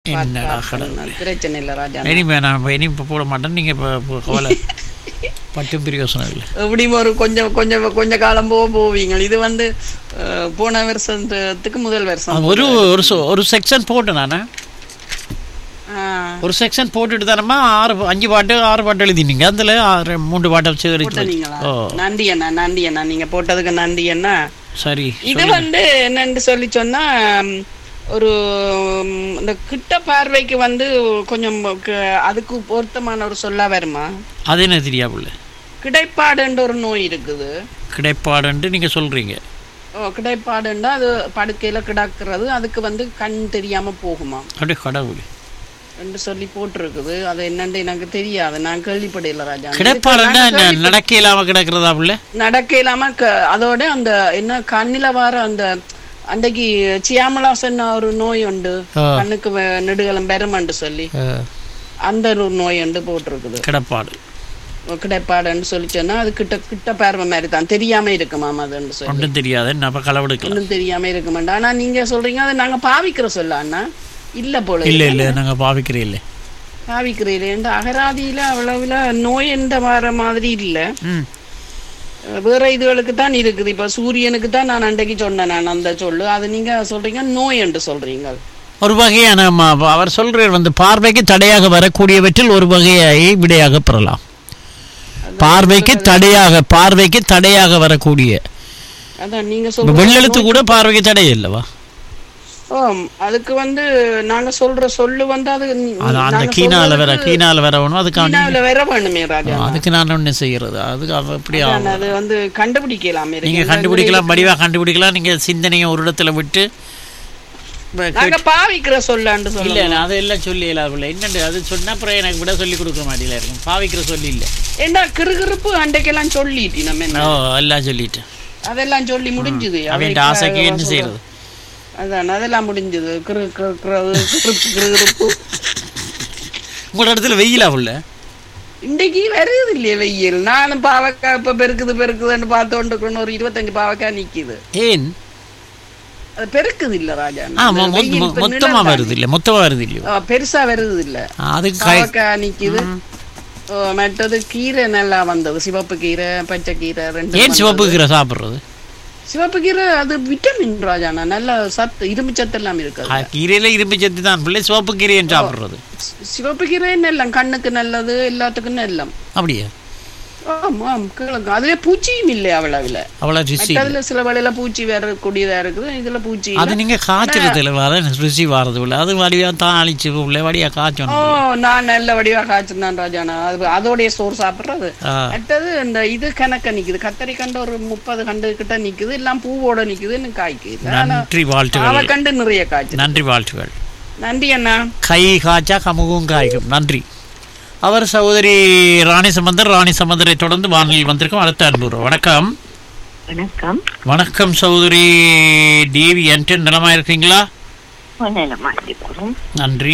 என்னடா பார்த்து கடவுளே. பிரச்சனை இல்லை ராஜா இனிமே நான் இனி இப்போ போட மாட்டேன் நீங்கள் இப்போ இப்போ கவலை பட்டும் பிரயோசனம் இல்லை எப்படியும் ஒரு கொஞ்சம் கொஞ்சம் கொஞ்ச காலம் போக போவீங்க இது வந்து அஹ், போன வருஷத்துக்கு முதல் வருஷம் ஒரு ஒரு சொ- ஒரு செக்ஷன் போட்டேன் நான் ஆ, ஒரு செக்ஷன் போட்டுட்டு தானம்மா ஆறு அஞ்சு பாட்டு ஆறு பாட்டு எழுதினீங்க அதில் ஆறு மூன்று பாட்டை சேகரித்து போட்டீங்களா ஓ நன்றி அண்ணா நன்றி அண்ணா நீங்க போட்டதுக்கு நன்றி அண்ணா சரி இது வந்து என்னன்னு சொல்லி சொன்னா ம், ஒரு ம், இந்த கிட்ட பார்வைக்கு வந்து கொஞ்சம் க- அதுக்கு பொருத்தமான ஒரு சொல்லா வருமா அது என்ன தெரியாப்புல கிடைப்பாடுன்ற ஒரு நோய் இருக்குது கிடைப்பாடுன்ட்டு நீங்கள் சொல்கிறீங்க ஓ கிடைப்பாடுண்டா அது படுக்கையில கிடக்கிறது அதுக்கு வந்து கண் தெரியாம போகுமா அப்படியே கடவுள் என்று சொல்லி போட்டிருக்குது அது என்னன்னு எனக்கு தெரியாது நான் கேள்விப்படையில ராஜா கிடைப்பாடுன்னா என்ன நடக்க இல்லாமல் கிடக்கிறதா புள்ள நடக்க இல்லாம க- அதோட அந்த என்ன கண்ணில வர அந்த அன்றைக்கு சியாமலா சொன்ன ஒரு நோய் உண்டு ஆ. கண்ணுக்கு வ- நெடுகலம் பெருமண்டு சொல்லி அந்த ஒரு நோய் உண்டு போட்டிருக்குது கிடப்பாடு கிடைப்பாடுன்னு சொல்லி சொன்னா அது கிட்ட கிட்ட பார்வை மாதிரி தான் தெரியாம இருக்குமாம் அதுன்னு சொல்லி ஒன்றும் தெரியாது நம்ம களவெடுக்கலாம் ஒன்றும் தெரியாம இருக்குமாண்டா ஆனா நீங்க சொல்றீங்க அது நாங்க பாவிக்கிற சொல்ல அண்ணா இல்ல போல இல்லை இல்லை நாங்கள் பாவிக்கிறே இல்லை பாவிக்கிறீங்க அகராதியில அவ்வளவுல நோய் என்ற வர மாதிரி இல்ல ம் வேற இதுகளுக்கு தான் இருக்குது இப்ப சூரியனுக்கு தான் நான் அன்றைக்கு சொன்னேன் நான் அந்த சொல்லு அது நீங்க சொல்றீங்க நோய் என்று சொல்றீங்க ஒரு வகையான ம- அவர் சொல்றார் வந்து பார்வைக்கு தடையாக வரக்கூடியவற்றில் ஒரு வகையை விடையாக பெறலாம் பார்வைக்கு தடையாக பார்வைக்கு தடையாக வரக்கூடிய அதான் நீங்க இப்ப சொல்ற வெள்ளெழுத்து கூட பார்வைக்கு தடை இல்லவா ஆம், அதுக்கு வந்து நாங்க சொல்ற சொல்லு வந்து அது அது அந்த கீனால வர கீனால வரவணும் அதுக்கான கீனாவில வேற வேணுமே ராஜா அதுக்கு நான் ஒண்ணு செய்யறது அதுக்கு அவ எப்படி அதான் அது வந்து கண்டுபிடிக்கலாம் இருக்கு. நீங்க கண்டுபிடிக்கலாம் வடிவா கண்டுபிடிக்கலாம் நீங்க சிந்தனையை ஒரு இடத்துல விட்டு நாங்க பாவிக்கிற சொல்லாண்டு இல்ல சொல்ல இல்ல அதெல்லாம் சொல்லி இல்லாமல் என்னண்டு அது சொன்னா அப்புறம் எனக்கு விட சொல்லி கொடுக்க மாட்டேல இருக்கும் பாவிக்கிற சொல்லி இல்ல ஏண்டா கிறுகிறுப்பு அன்றைக்கெல்லாம் சொல்லிட்டு நம்ம என்ன ஓ எல்லாம் சொல்லிட்டேன் அதெல்லாம் சொல்லி முடிஞ்சுது அவன் ஆசைக்கு என்ன செய்யறது அதான் அதெல்லாம் முடிஞ்சது கிறு கிறு கிறு கிறுப்பு கிறுகிறுப்பு உங்களோட இடத்துல வெயிலா உள்ள இன்றைக்கு வருது இல்லையே வெயில் நானும் பாவக்காய் இப்ப பெருக்குது பெருக்குதுன்னு பார்த்து கொண்டு ஒரு இருபத்தஞ்சு பாவக்காய் நிக்குது ஏன் அது பெருக்குது இல்ல ராஜா ஆ அந்த மொ- மொ- வெயில் மொ- இப்ப மொத்தமா நிழல் வருது இல்ல மொத்தமா வருது இல்லையோ ஆ, பெருசா வருது இல்ல அதுக்கு கை பாவக்காய் நிக்குது ஓ, மற்றது கீரை நல்லா வந்தது சிவப்பு கீரை பச்சை கீரை ரெண்டு ஏன் சிவப்பு கீரை சாப்பிடுறது சிவப்பு கீரை அது விட்டமின் ராஜாண்ணா நல்ல சத்து இரும்பு சத்து எல்லாம் இருக்குது ஆ, கீரையில இரும்பு சத்து தான் பிள்ளை சிவப்பு கீரையும் சாப்பிடுறது சிவப்பு கீரை எல்லாம் கண்ணுக்கு நல்லது எல்லாத்துக்கும் நல்லம் அப்படியா ஆமா ஆம், கிழங்கு அதுல பூச்சியும் இல்லை அவ்வளவுல அவ்வளவு ருசி அதுல சில வழியில பூச்சி வரக்கூடியதா இருக்குது இதுல பூச்சி இல்ல. அது நீங்க காய்ச்சறதுல வர ருசி வரது இல்லை அது வடிவா தான் அழிச்சு உள்ள வடியா ஓ காய்ச்சணும் நான் நல்ல வடிவா காய்ச்சிருந்தான் ராஜாண்ணா அது அதோடைய சோறு சாப்பிடுறது ஆ, அடுத்தது இந்த இது கணக்க நிக்குது கத்தரி கண்டு ஒரு முப்பது கண்டு கிட்ட நிக்குது எல்லாம் பூவோட நிக்குதுன்னு காய்க்குது ஆனா நன்றி வாழ்த்துகள் பாவக்கண்டு நிறைய காய்ச்சு நன்றி வாழ்த்துகள் நன்றி அண்ணா கை காய்ச்சா கமுகும் காய்க்கும் நன்றி அவர் சகோதரி ராணி சம்பந்தர் ராணி சம்பந்தரை தொடர்ந்து வானிலையில் வந்திருக்கோம் அடுத்த அன்புரு வணக்கம் வணக்கம் வணக்கம் சகோதரி தேவி என்டன் நலமா இருக்கீங்களா நலமா இருக்கிறோம் நன்றி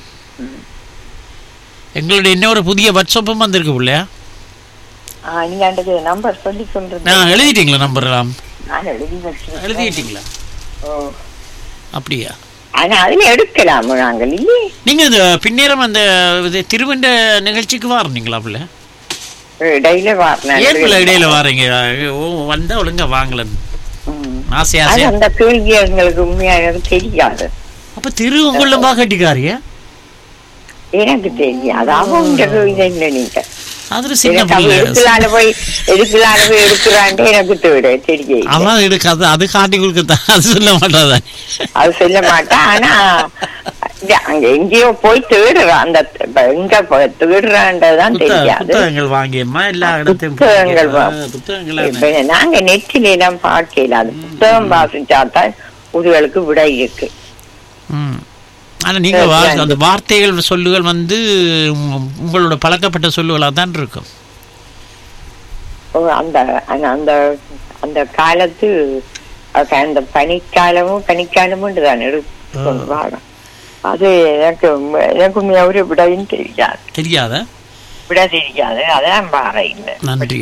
எங்களுடைய இன்னொரு புதிய வாட்ஸ்அப்பும் வந்திருக்கு இல்லையா ஆ, நீங்க அன்றைக்கு நம்பர் சொல்லி சொல்றது நான் எழுதிட்டீங்களா நம்பர்லாம் நான் எழுதி வச்சிருக்கேன் எழுதிட்டீங்களா ஓ. அப்படியா ஆனா அதுல எடுக்கலாம் நாங்கள் இல்லையே நீங்க இந்த பின்னேரம் அந்த இது திருவண்ட நிகழ்ச்சிக்கு வாரீங்களா பிள்ளை இடையில வரணும் ஏன் பிள்ளை இடையில வாரீங்க ஓ வந்தா ஒழுங்கா வாங்கலன்னு ம். ஆசை அது ஆசையா அந்த கேள்வி எங்களுக்கு உண்மையாக தெரியாது அப்ப திரு உங்கள கட்டிக்காரியா எனக்கு தெரியாது அவங்க கேள்வி இல்லை நீங்க அது சின்ன எனக்கு அவ பிள்ளை எடுக்கலான போய் எடுக்கலான போய் எடுக்கிறான்ட்டு எனக்கு தேவை தெரியல அவன் எடுக்காது அது காட்டி கொடுக்கத்தான் அது சொல்ல மாட்டாதான் அது சொல்ல மாட்டேன் ஆனா இது அங்க எங்கேயோ போய் தேடுறான் அந்த இப்ப எங்க போய் தேடுறான்றதுதான் தெரியாது புத்தகங்கள் வாங்கியம்மா எல்லா இடத்தையும் புத்தகங்கள் வா- ஆ, புத்தகங்கள் இப்ப நாங்க நெற்றில எல்லாம் பார்க்கல அது புத்தகம் வாசிச்சாதான் உதுகளுக்கு விடை இருக்கு ம். ஆனா நீங்க வா- அந்த வார்த்தைகள் சொல்லுகள் வந்து உங்க- உங்களோட பழக்கப்பட்ட சொல்லுகளா தான் இருக்கும் ஓ, அந்த அந்த- அந்த அந்த காலத்து அது அந்த பனிக்காலமும் பனிக்காலமும் தான் எடுத்து அது எனக்கு எனக்கு ஒரு விடையும் தெரியாது தெரியாத விட தெரியாது அதான் பாறையில் நன்றி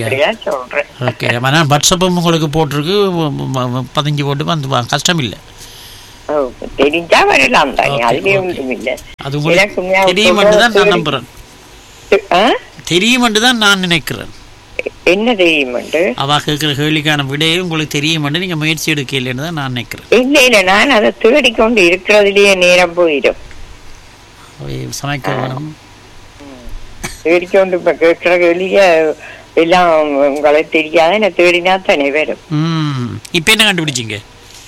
சொல்றேன் ஓகே ஆனால் வாட்ஸ்அப்பும் உங்களுக்கு போட்டிருக்கு ம- ம- பதிஞ்சு போட்டு வந்து வா- கஷ்டம் இல்லை ஓ, தெரிஞ்சா வரலாம் தானே Okay, அதுலயே okay. ஒன்றும் இல்ல அது எனக்கு உங்களுக்கு ஞாபகம் தெரியும் தான் நான் தேடி- நம்புறேன் ஆ? தெரியும் தான் நான் நினைக்கிறேன் என்ன தெரியுமெண்டு அவ கேட்கிற கேள்விக்கான விடையை உங்களுக்கு தெரியும் நீங்க முயற்சி எடுக்கலைன்னு தான் நான் நினைக்கிறேன் இல்ல இல்ல நான் அதை தேடிக்கொண்டு இருக்கிறதுலயே நேரம் போயிடும் அவை சமைக்க வேணும் தேடிக்கொண்டு இப்ப கேட்கிற கேள்விய எல்லாம் உங்களுக்கு தெரியாத என்ன தேடினா தானே வரும் ம் இப்போ என்ன கண்டுபிடிச்சீங்க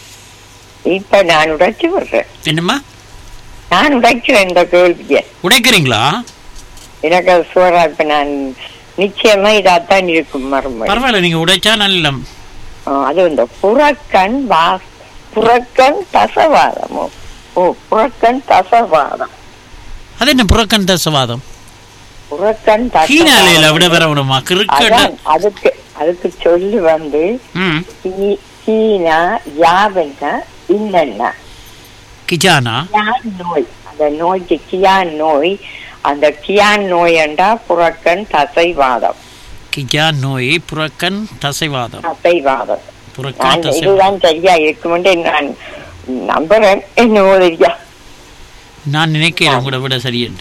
இப்ப நான் உடைச்சு விடுறேன் என்னம்மா நான் உடைக்கிறேன் இந்த கேள்விய உடைக்கிறீங்களா எனக்கு அது சோறா இப்ப நான் நிச்சயமா இதாத்தான் இருக்கும் மறுமை பரவாயில்ல நீங்க உடைச்சா நல்ல அது இந்த புறக்கண் வா புறக்கண் தசவாதமோ ஓ புறக்கண் தசவாதம் அது என்ன புறக்கண் தசவாதம் புறக்கண் கீழாலையில விட தசவாதம் வர விடுமா கிறுக்கட அதான் அதுக்கு அதுக்கு சொல்லி வந்து ம் கீ- கீனா யாவன்னா இன்னன்னா கிஜானா கியான் நோய் அந்த நோய்க்கு கியான் நோய் அந்த கியான் நோய் என்றா புறக்கண் தசைவாதம் கிஜா நோய் புறக்கண் தசைவாதம் தசைவாதம் புறக்கண் நான் தசை இதுதான் சரியா இருக்குமென்று நான் நம்புறேன் என்னவோ தெரியா நான் நினைக்கிறேன் உங்களோட விட சரியென்று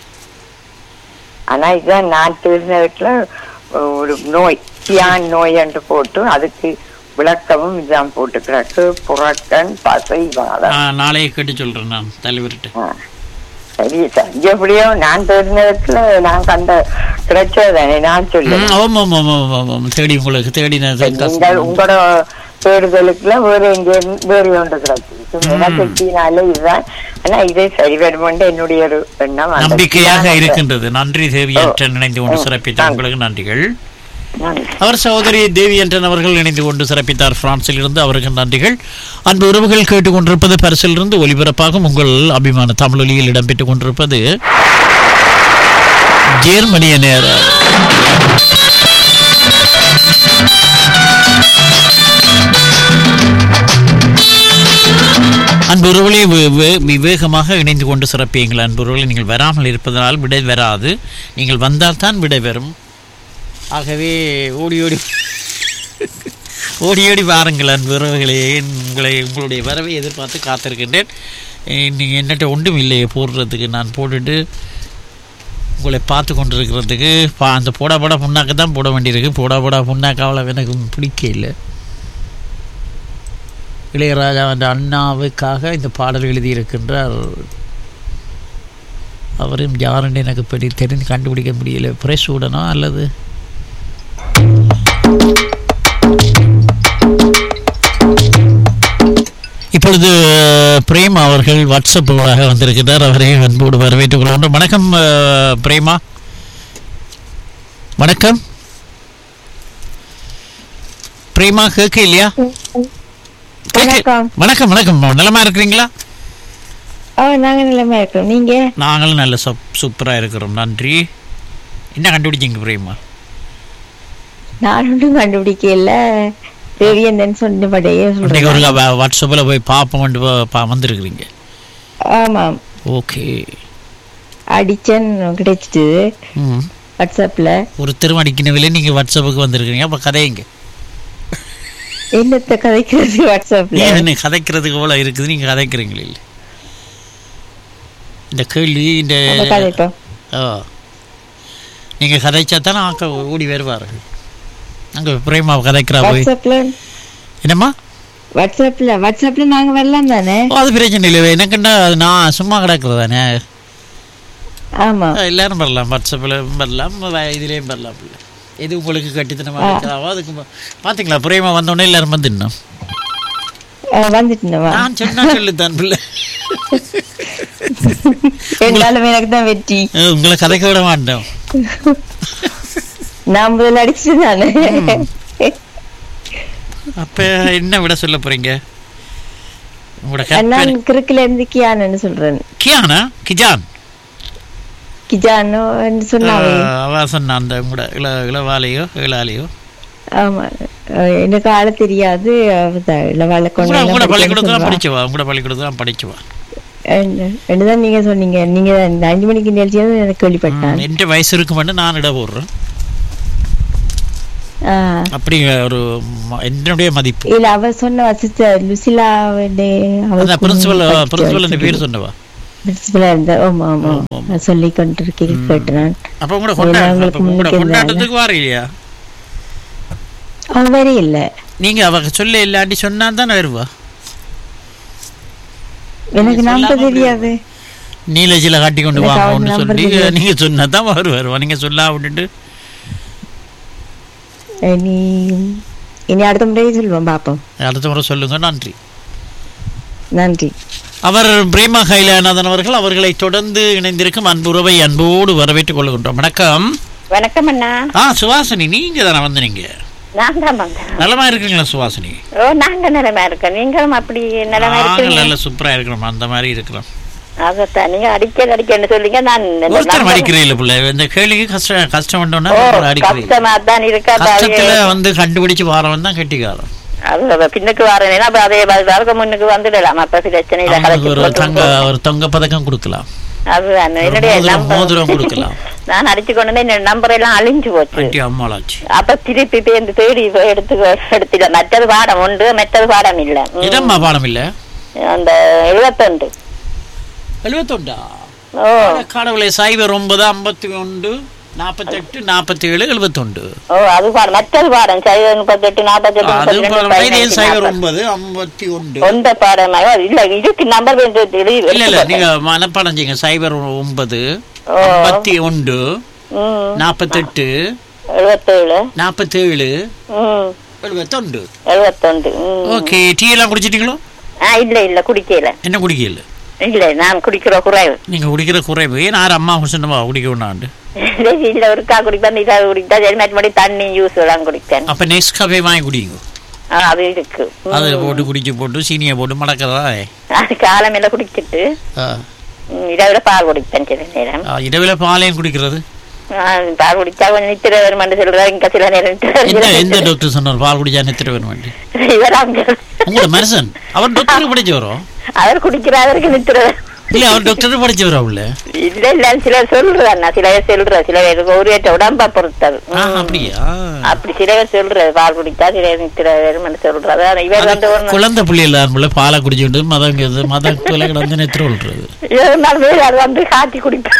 ஆனா இதுதான் நான் தெரிஞ்சதுக்குள்ள ஒரு நோய் கியான் நோய் என்று போட்டு அதுக்கு விளக்கமும் இதுதான் போட்டு கிடக்கு புறக்கண் தசைவாதம் ஆ, நாளையே கேட்டு சொல்றேன் நான் தலைவர்கிட்ட ஆ. சரி சரி எப்படியோ நான் தெரிஞ்சதுக்குள்ள நான் கண்ட கிடைச்சதானே நான் ம், சொல்லுவேன் ஆமாம் ஆமாம் ஆமாம் ஆமாம், ஆமாம் தேடி உங்களுக்கு தேடி நான் நீங்கள் உங்களோட தேடுதலுக்குள்ள வேற எங்க வேறு ஒன்று கிடைச்சு எனக்கு கீழால இதுதான் ஆனா இதே சரி வருமென்று என்னுடைய ஒரு எண்ணம் அந்த நம்பிக்கையாக கீழான- இருக்கின்றது நன்றி தேவியற்ற நினைந்து கொண்டு ஓ, சிறப்பித்த நன்றி. உங்களுக்கு நன்றிகள் நன்றி. அவர் சகோதரி தேவியன்றன் அவர்கள் இணைந்து கொண்டு சிறப்பித்தார் பிரான்சில் இருந்து அவருக்கு நன்றிகள் அன்பு உறவுகள் கேட்டுக்கொண்டிருப்பது பரிசில் இருந்து ஒலிபரப்பாகும் உங்கள் அபிமான தமிழொலியில் இடம்பெற்றுக் கொண்டிருப்பது ஜேர்மனிய நேரம் அன்புறவுகளே விவேகமாக இணைந்து கொண்டு சிறப்பியுங்கள் அன்புறவுகளை நீங்கள் வராமல் இருப்பதனால் விடை வராது நீங்கள் வந்தால்தான் விடை வரும் ஆகவே ஓடி ஓடி ஓடி ஓடி வாருங்கள் அன்புறவுகளே உங்களை உங்களுடைய வரவை எதிர்பார்த்து காத்திருக்கின்றேன் நீங்கள் என்னட்ட ஒன்றும் இல்லையே போடுறதுக்கு நான் போட்டுட்டு உங்களை பார்த்து கொண்டிருக்கிறதுக்கு பா அந்த போடா போடா புண்ணாக்கு தான் போட வேண்டியிருக்கு போடா போடா புண்ணாக்கு அவ்வளோ எனக்கு பிடிக்க இல்லை இளையராஜா அந்த அண்ணாவுக்காக இந்த பாடல் எழுதியிருக்கின்றார் அவரும் யாருன்னு எனக்கு படி தெரிஞ்சு கண்டுபிடிக்க முடியல பிரஸ் உடனோ அல்லது இப்பொழுது பிரேமா அவர்கள் வாட்ஸ்அப் ஊடாக வந்திருக்கிறார் அவரை அன்போடு வரவேற்றுக் கொள்கின்றோம் வணக்கம் அஹ், பிரேமா வணக்கம் பிரேமா கேட்க இல்லையா கேட்க- வணக்கம். வணக்கம் வணக்கம் நலமா இருக்கிறீங்களா ஓ நாங்க நிலைமை இருக்கோம் நீங்க நாங்களும் நல்ல சூப் சூப்பராக இருக்கிறோம் நன்றி என்ன கண்டுபிடிச்சிங்க பிரேமா நான் ஒன்றும் கண்டுபிடிக்கல தேவியந்தன் சொன்னபடியே இன்னைக்கு ஒரு சொல்றேன் வாட்ஸ்அப்பில் போய் பார்ப்போம் பா வந்திருக்கிறீங்க ஆமாம் ஓகே அடிச்சன் கிடைச்சிட்டு ம் வாட்ஸ்அப்ல ஒரு திருமணிக்கினவிலே நீங்கள் வாட்ஸ்அப்புக்கு வந்திருக்கிறீங்க அப்போ கதைங்க என்னத்த கதைக்கிறது வாட்ஸ்அப்ல ஏன் என்ன கதைக்கிறதுக்கு எவ்வளோ இருக்குது நீங்கள் கதைக்கிறீங்களே இல்லை இந்த கேள்வி இந்த அப்ப கதைப்போம் ஓ நீங்கள் கதைச்சா தானே ஆக்க ஓடி வருவார்கள் அங்கே பிரேமா கதைக்கிறா போய் வாட்ஸ்அப்ல என்னம்மா வாட்ஸ்அப்ல வாட்ஸ்அப்ல நாங்க வரலாம் தானே ஓ, அது பிரச்சனை இல்லை எனக்குண்டா அது நான் சும்மா கிடக்குறது தானே ஆமா எல்லாரும் வரலாம் வாட்ஸ்அப்பில் வரலாம் வ- இதுலேயும் வரலாம் இல்லை எது உங்களுக்கு கட்டித்தனமாக ஆ. இருக்கிறாவோ அதுக்கு ம- பார்த்தீங்களா பிரேமா வந்தோடனே எல்லாரும் வந்துடணும் அஹ் வந்துட்டுனவா நான் சொன்னா சொல்லுதான் பிள்ளை ரெண்டாலும் எனக்கு தான் வெற்றி அஹ் உங்களை கதைக்க விட மாட்டோம் நான் முதல்ல அடிச்சுட்டு தானே அப்ப என்ன விட சொல்ல போறீங்க உங்களோட நான் கற்பனை கிறுக்குல இருந்து கியான்னு சொல்றேன் கியானா கிஜான் கிஜானோ சொன்னாவே அஹ் அவ சொன்ன அந்த உங்களோட இள இளவாலையோ இளாலையோ ஆமா அஹ் எனக்கு ஆள தெரியாது அவதான் இளவாள உங்களோட உங்களோட பள்ளிக்கூடத்துல கொண்டு படிச்சவா உங்களோட பள்ளிக்கூடத்துல படிச்சவா என்னதான் நீங்க சொன்னீங்க நீங்க தான் இந்த அஞ்சு மணிக்கு நிகழ்ச்சியாவது எனக்கு கேள்விப்பட்டேன் எந்த வயசு இருக்குமென்னு நான் இட போடுறேன் ஆ. அப்படி ஒரு ம- என்னுடைய மதிப்பு இல்ல அவ சொன்ன சிஸ்டர் லுசிலா அதான் பிரின்சிபல் பிரின்சிபல் பேர் சொன்னவா பிரின்சிபலா இருந்த ஆமா ஆமா நான் சொல்லி கொண்டிருக்கேன் கேட்டேன் அப்ப உங்களோட அதெல்லாம் கொண்டா உங்களுக்கு அப்ப உங்களோட முன்னுக்கு கொண்டாட்டத்துக்கு வார இல்லையா அவ வேற இல்ல நீங்க அவங்க சொல்ல இல்லாட்டி சொன்னா தானே வருவா எனக்கு நீங்க நம்ப சொல்லாம தெரியாது நீலஜில காட்டி கொண்டு எனக்கு வாங்க அவன் ஒன்று number சொல்லி தெரியாது. நீங்க சொன்னா தான் அவர் வருவா நீங்க சொல்லாம விட்டுட்டு இனி இனி அடுத்த முறை சொல்லுவோம் பாப்போம் அடுத்த முறை சொல்லுங்க நன்றி நன்றி அவர் பிரேமா கைலாநாதன் அவர்கள் அவர்களை தொடர்ந்து இணைந்திருக்கும் அன்புறவை அன்போடு வரவேற்றுக் கொள்கின்றோம் வணக்கம் வணக்கம் அண்ணா ஆ சுவாசினி நீங்க தானே வந்தீங்க நான் தான் வந்தேன் நலமா இருக்கீங்களா சுவாசினி ஓ நாங்க நிலைமை இருக்கோம் நீங்களும் அப்படி நிலைமை நாங்கள் இருக்கீங்க நல்ல சூப்பரா இருக்கிறோம் அந்த மாதிரி இருக்கிறோம் அதைத்தான் நீங்க அடிக்க அடிக்கன்னு சொல்லிங்க நான் இந்த ஒருத்தர் number- அடிக்கிறீங்கள பிள்ளை இந்த கேள்விக்கு கஷ்டம் கஷ்டம் பண்ணோம்னா ஓ அடிக்கிறீங்க கஷ்டமா தான் இருக்கா அப்ப அது- கஷ்டத்துல வந்து கண்டுபிடிச்சு வாரவன் தான் கெட்டிக்காரன் அது அது பின்னுக்கு வரேன் அப்ப அதே வரக்கு முன்னுக்கு வந்துடலாம் அப்ப பிரச்சனை இல்ல அவனுக்கு ஒரு கலைச்சு தங்க ஒரு தங்க பதக்கம் கொடுக்கலாம் அதுதான் ஒரு என்னுடைய மோதிரம் number- மோதிரம் கொடுக்கலாம் நான் அடிச்சு கொண்டு வந்து என்னோட நம்பர் எல்லாம் அழிஞ்சு போச்சு வண்டி அம்மாளாச்சு அப்ப திருப்பி போய் இந்த தேடி போய் எடுத்து எடுத்துல மற்றது பாடம் உண்டு மற்றது பாடம் இல்ல ம். இடம்மா பாடம் இல்ல அந்த எழுபத்தொண்டு எழுபத்தொண்டா ஓ கடவுளை சைபர் ஒன்பது ஐம்பத்தி ஒன்று நாற்பத்தெட்டு நாற்பத்தி ஏழு எழுபத்தொண்டு ஓ அது பாடம் மற்றது பாடம் சைவ முப்பத்தெட்டு நாற்பத்தெட்டு அது முப்பத்தி ரெண்டு, வைத்தியம் பதினஞ்சு, சைபர் நாற்பது. ஒன்பது ஐம்பத்தி ஒன்று சொந்த பாடமாக இல்ல இதுக்கு நம்பர் இல்ல இல்ல நீங்க மனப்பாடம் செய்யுங்க சைபர் ஒன்பது ஓ. ஐம்பத்தி ஒன்று ம் நாற்பத்தெட்டு எழுபத்தேழு நாற்பத்தேழு ம் எழுபத்தொண்டு எழுபத்தொண்டு ம் ஓகே டீ எல்லாம் குடிச்சிட்டீங்களோ ஆ இல்ல இல்ல குடிக்கல என்ன குடிக்கல இல்ல நான் குடிக்கிற குறைவு நீங்க குடிக்கிற குறைவு ஏன் ஆறு அம்மா சொன்னவா குடிக்க வேண்டாண்டு இல்ல, இல்ல ஒருக்கா குடிப்பேன் இதாக குடித்தா சரி மற்றபடி தண்ணி ஜூஸ் எல்லாம் குடிப்பேன் அப்ப நெக்ஸ்ட் கஃபே வாங்கி குடிங்க ஆ, அது இருக்கு ம். அதுல போட்டு குடிச்சு போட்டு சீனியை போட்டு மடக்கிறதா அது காலமையில குடிச்சிட்டு ம், இதை விட பால் குடிப்பேன் சில நேரம் இரவில பாலையும் குடிக்கிறது ஆ, பால் குடிச்சா கொஞ்சம் நித்திர வருமானு சொல்றாரு இங்க சில நேரம் நித்திரை எந்த வருது. எந்த டாக்டர் சொன்னார் பால் குடிச்சா நித்திர வேணும் வேண்டி இவர் அங்க உங்களோட மனுஷன் அவர் டாக்டருக்கு படிச்சு வரும் அவர் குடிக்கிறாருக்கு நித்திர இல்ல அவர் டாக்டருக்கு படிச்சு வரும் உள்ள இல்ல இல்ல சிலர் சொல்றது அண்ணா சில பேர் சொல்ற சில பேருக்கு ஒரு ஏற்ற உடம்ப பொறுத்தது ஆ, ம். அப்படியா அப்படி சில பேர் சொல்றது பால் குடிச்சா சில பேர் நித்திர வருமானு சொல்றது ஆனா இவர் வந்து ஒரு நாள் குழந்தை பிள்ளைல முள்ள பாலை குடிச்சுட்டு மதம் கேது மதம் பிள்ளை கிடந்து நெத்திர விழுறது ஒரு நாள் வேறு அது வந்து காய்ச்சி குடிப்பேன்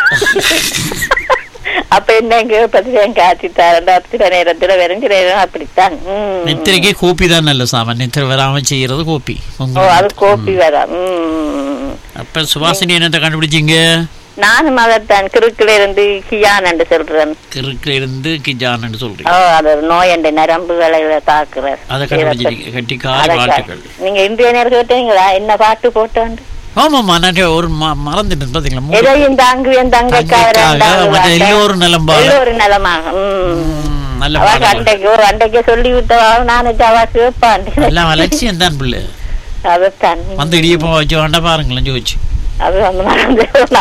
அப்ப என்ன எங்க பத்திரம் காய்ச்சி தரண்டா சில நேரத்துல வெறும் சில நேரம் அப்படித்தான் ம். நெத்திரைக்கு கோப்பி தான் நல்ல சாமான் நெத்திர வராம செய்யறது கோப்பி ஓ உங்களுக்கு. அது கோப்பி வரா ம் அப்ப சுவாசினி என்னத்தை கண்டுபிடிச்சீங்க நானும் அதைத்தான் கிறுக்குல இருந்து கியான் என்று சொல்றேன் கிறுக்குல இருந்து கிஜான்னு ஓ சொல்றீங்க அது ஒரு நோய் என்ற நரம்புகளை தாக்குற அதை கண்டுபிடிச்சிருக்கீங்க கட்டிக்கார அதை வாழ்த்துக்கள் நீங்க இந்திய நேரம் கேட்டீங்களா என்ன பாட்டு போட்டாண்டு ஆமாம்மா நான் ஒரு ம- மறந்துட்டேன் பாத்தீங்களா மூணு- எதையும் தாங்குவேன் தங்கைக்காக தங்கைக்காக மற்ற எல்லோரும் நலம்பாக. எல்லோரும் நலமாக ம். ம், நல்ல அவ பாடல். அண்டைக்கு ஒரு அண்டைக்கு சொல்லி விட்டவா நானு ஜவா சிவப்பாண்டு எல்லாம் அலட்சியம் தான் பிள்ளை அதுதான் வந்து இடியப்பம் வச்சு வேண்டாம் பாருங்களேன் ஜோதிச்சு அது வந்து மறந்து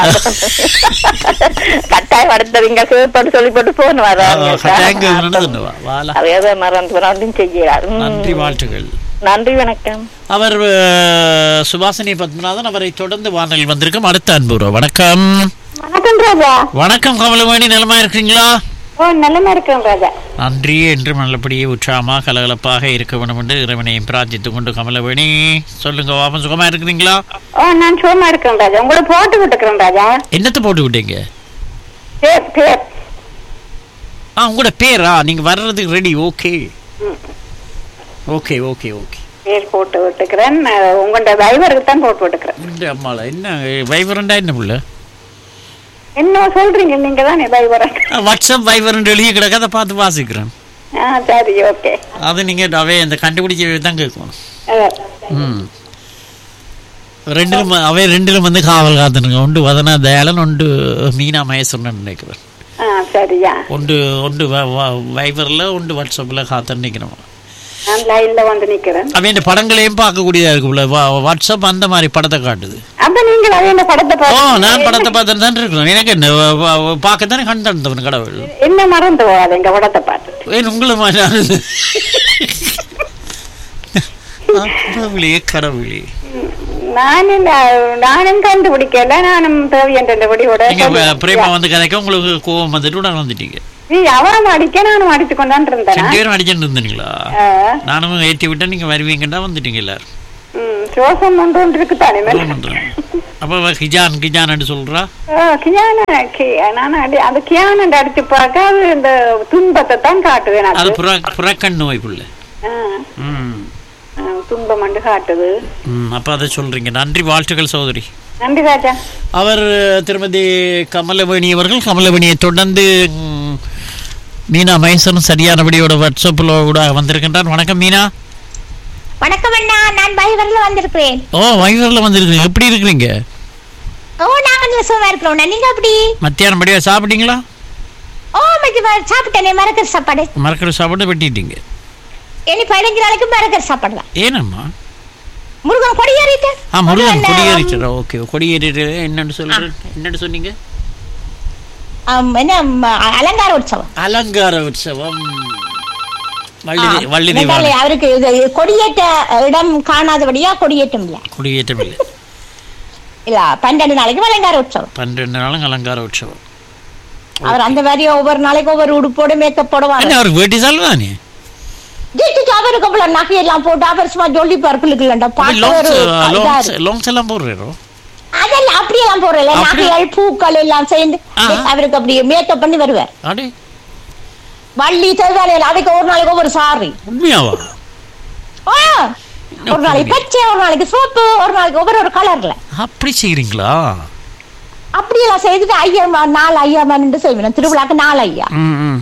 கட்டாயம் அடுத்தவங்க சிவப்பாண்டு சொல்லி போட்டு போன் கட்டாயங்க வர வாலா அது ஏதோ மறந்து மறந்தும் செய்கிறார் ம். நன்றி வாழ்த்துக்கள் நன்றி வணக்கம் அவர் அஹ், சுபாசினி பத்மநாதன் அவரை தொடர்ந்து வானலில் வந்திருக்கும் அடுத்த அன்புறவு வணக்கம் வணக்கம் ராஜா வணக்கம் கமலவேணி நிலமா இருக்கீங்களா ஓ நல்லமா இருக்கேன் ராஜா நன்றி என்று நல்லபடியே உற்சாகமாக கலகலப்பாக இருக்க வேண்டும் என்று இறைவனையும் பிரார்த்தித்துக் கொண்டு கமலவேணி சொல்லுங்க வாபம் சுகமா இருக்கிறீங்களா ஓ நான் சுகமா இருக்கேன் ராஜா உங்களை போட்டு விட்டுக்கிறேன் ராஜா என்னத்தை போட்டு விட்டீங்க பேர் பேர் ஆ உங்களோட பேரா நீங்க வர்றதுக்கு ready okay okay okay okay பேர் போட்டு விட்டுக்கிறேன் உங்கள்கிட்ட டிரைவருக்கு தான் போட்டு விட்டுக்கிறேன் இந்த அம்மாளா என்ன வைவரண்டா என்ன புள்ள என்ன சொல்றீங்க நீங்க தானே டிரைவர் வாட்ஸ்அப் வைவரண்ட் எழுதி கிடக்க அதை பார்த்து வாசிக்கிறேன் ஆ சரி ஓகே அது நீங்க அவே அந்த கண்டுபிடிச்ச தான் கேட்கணும் ம் ரெண்டிலும் அவை ரெண்டிலும் வந்து காவல் காத்துனுங்க ஒன்று வதனா தயாளன் ஒன்று மீனா மகேஸ்வரன் நினைக்கிறேன் ஆ சரியா ஒன்று ஒன்று வைபரில் ஒன்று வாட்ஸ்அப்பில் காத்துன்னு நிற்கிறோம் நான் லைன்ல வந்து நிக்கிறேன் அவன் படங்களையும் பார்க்கக்கூடியதா இருக்குல்ல வா- வாட்ஸ்அப் அந்த மாதிரி படத்தை காட்டுது அப்ப நீங்க அதே இந்த படத்தை ஓ பார்த்து நான் படத்தை பார்த்துட்டு தான் இருக்கிறேன் எனக்கு என்ன வ- வ- பார்க்கத்தானே கண் தந்தவன் கடவுள் என்ன மறந்து போகாது எங்க படத்தை பார்த்து ஏன் உங்களை மாதிரி ஆ, கடவுளே கடவுளே நானும் நானும் கண்டுபிடிக்கல நானும் தேவி என்ற படியோட நீங்க ப- பிரேமா வந்து கதைக்க உங்களுக்கு கோவம் வந்துட்டு உடனே வந்துட்டீங்க ஏய், அவரும் அடிக்க நானும் அடிச்சு கொண்டாண்டு இருந்தேன் ரெண்டு பேரும் அடிச்சுட்டு இருந்தீங்களா நானும் ஏற்றி விட்டா நீங்க வருவீங்கன்னா வந்துட்டீங்க எல்லாரும் சோசம் ஒன்று ஒன்று இருக்குதானே மேல? அப்ப கிஜான் கிஜான் சொல்றா ஆ, கியானா கி- நான் அடி அது கியானண்டு அடிச்சு பார்க்க அது இந்த துன்பத்தை தான் காட்டுது அது எனக்கு புற புறக்கண் நோய்க்குள்ள ஆ, ம் ஆ, துன்பம் வந்து காட்டுது ம் அப்ப அதை சொல்றீங்க நன்றி வாழ்த்துக்கள் சகோதரி நன்றி ராஜா அவர் திருமதி கமலவேணி அவர்கள் கமலவேணியை தொடர்ந்து ம், மீனா மைசனும் சரியானபடியோட வாட்ஸ்அப்பில் கூட வந்திருக்கின்றார் வணக்கம் மீனா வணக்கம் அண்ணா நான் பைவர்ல வந்திருக்கிறேன் ஓ வைவரில் வந்திருக்கீங்க எப்படி இருக்கிறீங்க ஓ நாங்க நல்ல சுகமா இருக்கிறோம் நீங்க எப்படி மத்தியானம் படியா சாப்பிட்டீங்களா ஓ மச்சி சாப்பிட்டேனே மரக்கறி சாப்பாடு மறக்கிற சாப்பாடு வெட்டிட்டீங்க இனி பதினஞ்சு நாளைக்கு மரக்கறி சாப்பாடு தான் ஏனம்மா முருகன் கொடியேறிட்டு ஆ முருகன் கொடியேறிச்சா ஓகே கொடியேறிட்டு என்னன்னு சொல்றேன் என்னன்னு சொன்னீங்க என்ன ம, அலங்கார உற்சவம் அலங்கார உற்சவம் வள்ளி ஆ, வள்ளி என்னதாலே தீவான அவருக்கு இது கொடியேற்ற இடம் காணாதபடியா கொடியேற்றம் இல்ல கொடியேற்றம் இல்லை இல்ல பன்னெண்டு நாளைக்கு அலங்கார உற்சவம் பன்னெண்டு நாளும் அலங்கார உற்சவம் அவர் அந்த மாதிரி ஒவ்வொரு நாளைக்கு ஒவ்வொரு உடுப்போட மேக்கப் போடுவாங்க என்ன அவருக்கு வேட்டி சால் தானே ஜிட்டு அவருக்கு அவ்வளவு நகையெல்லாம் போட்டு அவர் சும்மா ஜொல்லி பருக்குலுக்குலண்டா பார்க்க ஒரு இதா இருக்கு. லாங்ஸ் எல்லாம் போடுறோ அதெல்லாம் அப்படியெல்லாம் போறல அப்படி- நகைகள் பூக்கள் எல்லாம் சேர்ந்து அவருக்கு அப்படி மேக்கப் பண்ணி வருவார் அடே வள்ளி தேவையான அதுக்கு ஒரு நாளைக்கு ஒவ்வொரு சாரி உண்மையாவா ஆ, ஒரு நாளைக்கு பச்சை ஒரு நாளைக்கு சோப்பு ஒரு நாளைக்கு ஒவ்வொரு ஒரு கலர்ல அப்படி செய்றீங்களா அப்படியெல்லாம் செய்துட்டு ஐயம்மா நாலு ஐயம்மான்னு செய்வேன் திருவிழாக்கு நாலு ஐயா ம் ம்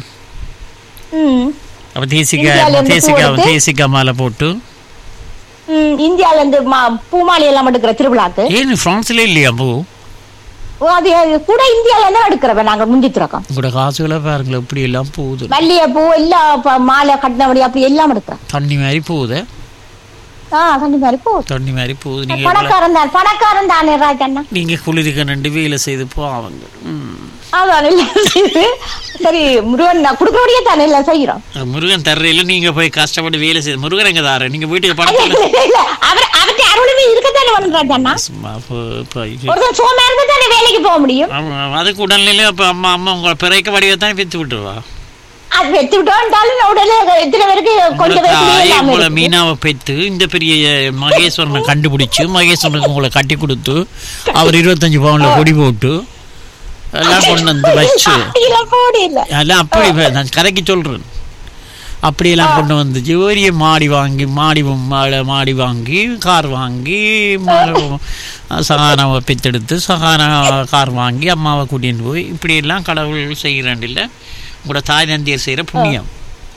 ம் அப்ப தேசிக்கா இந்தியால இருந்து தேசிக்கா போடுறது. தேசிக்கா மாலை போட்டு ம், இந்தியால இருந்து மா- பூமாலை எல்லாம் எடுக்கிற திருவிழாக்கு ஏன் பிரான்ஸ்ல இல்லையா பூ ஓ, அது கூட இந்தியால இருந்து எடுக்கிறவன் நாங்க முந்தித்திருக்கோம் உங்களோட காசுகளை பாருங்களேன் இப்படி எல்லாம் போகுது மல்லிகை பூ எல்லாம் ப- மாலை கட்டினபடி அப்படி எல்லாம் எடுக்கிறோம் தண்ணி மாதிரி போகுது ஆ கண்டிப்பா போ தண்ணி மாதிரி போகுது நீங்க பணக்காரன் தான் பணக்காரன் தானே ராஜண்ணா நீங்க குளிருக்கு ரெண்டு வேலை செய்து போவாங்க ம். அதான் எல்லாம் செய்து சரி முருகன் நான் கொடுக்கறபடியே தானே எல்லாம் செய்யறோம் முருகன் தர்றையில நீங்க போய் கஷ்டப்பட்டு வேலை செய்து முருகன் எங்க தார நீங்க வீட்டுக்கு இல்ல, படத்துல இல்ல, இல்ல. அவர் அவர்கிட்ட அருளுமே இருக்கத்தானே வேணும் ராஜண்ணா சும்மா போ- போய் ஒருத்தன் சோமா இருந்தா தானே வேலைக்கு போக முடியும் ஆமா, அதுக்கு உடல்நிலை அப்ப அம்மா அம்மா உங்களை பிறக்க வடிவை தான் வித்து விட்டுருவா அது வெத்து விட்டோம்னாலும் உடனே எத்தனை பேருக்கு கொஞ்சம் உங்களுக்கு வயசுலயே ஆயே இல்லாம உங்களை இருக்கு. மீனாவை பெற்று இந்த பெரிய மகேஸ்வரனை கண்டுபிடிச்சு மகேஸ்வரனுக்கு உங்களை கட்டி கொடுத்து அவர் இருபத்தஞ்சு பவுன்ல கொடி போட்டு எல்லாம் கொண்டு வந்து வச்சு அப்படியெல்லாம் போட இல்ல எல்லாம் அப்படி வே- நான் கதைக்கு சொல்றேன் அப்படியெல்லாம் கொண்டு வந்துச்சு பெரிய மாடி வாங்கி மாடி மாடி மாடி வாங்கி கார் வாங்கி ம- சகானாவை பெத்தெடுத்து சகானா கார் வாங்கி அம்மாவை கூட்டின்னு போய் இப்படியெல்லாம் கடவுள் செய்கிறேன் இல்லை உங்களோட தாய் தந்தையர் செய்கிற புண்ணியம்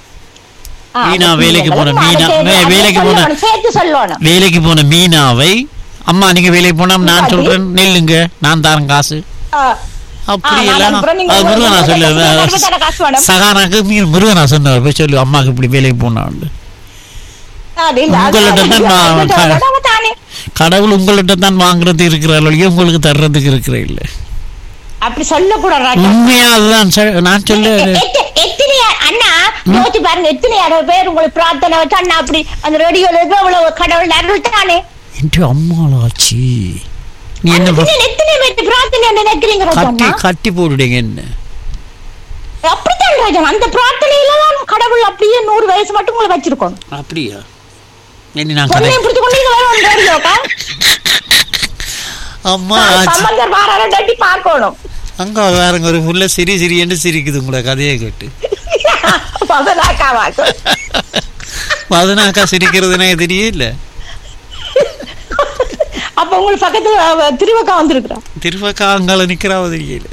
ஆ, மீனா அது வேலைக்கு போன புரியல. மீனா அது வே- அது வேலைக்கு போன சொல்லணும், சேர்த்து சொல்லணும் வேலைக்கு போன மீனாவை அம்மா நீங்க வேலைக்கு போனா நான் சொல்றேன் நெல்லுங்க நான் தரேன் காசு ஆ. அப்படி ஆ, நான் எல்லாம் அப்புறம் நீங்க அது முருகனா உங்களுக்கு சொல்லு தரப்பு தர காசு வேணும். சகானாக்கு மீ- முருகனா சொன்னார் போய் சொல்லு அம்மாக்கு இப்படி வேலைக்கு போனான்னு அது இல்ல, அது உங்கள்ட்ட தான் அது நான் அது க- அது தானே. கடவுள் உங்கள்கிட்ட தான் வாங்குறது இருக்கிறாள் உங்களுக்கு தர்றதுக்கு இருக்கிற இல்ல அப்படி சொல்லக்கூடாது ராஜா. உண்மையா அதுதான் சொ- நான் சொல்ல எத்த- எத்தனை அண்ணா யோசிச்சு பாருங்க எத்தனை பேர் உங்களுக்கு பிரார்த்தனை வச்சு அண்ணா அப்படி அந்த ரேடியோல இருக்க அவ்வளவு கடவுள் அருள் தானே என்று அம்மாளாச்சி நீ என்ன ப- எத்தனை எத்தனை பேர் பிரார்த்தனை நினைக்கிறீங்க கட்டி ராஜா கட்டி போடுறீங்க என்ன அப்படித்தான் ராஜா அந்த பிரார்த்தனையில தான் கடவுள் அப்படியே நூறு வயசு மட்டும் உங்களை வச்சிருக்கோம் அப்படியா என்ன நான் கதை பொண்ணையும் பிடிச்சு கொண்டு இங்க வரும் ரேடியோக்கா அம்மா ஆச்சி சம்பந்தர் வாரார டட்டி பார்க்கணும் அங்க வேறங்க ஒரு புள்ள சிரி சிரி என்று சிரிக்குது உங்களோட கதையை கேட்டு பதனாக்கா வாக்கும் பதினாக்கா சிரிக்கிறதுனே தெரியல அப்ப உங்களுக்கு பக்கத்துல அவ திருவக்கா வந்திருக்கிறா திருப்பக்கா அங்கால நிக்கிறாவ தெரியல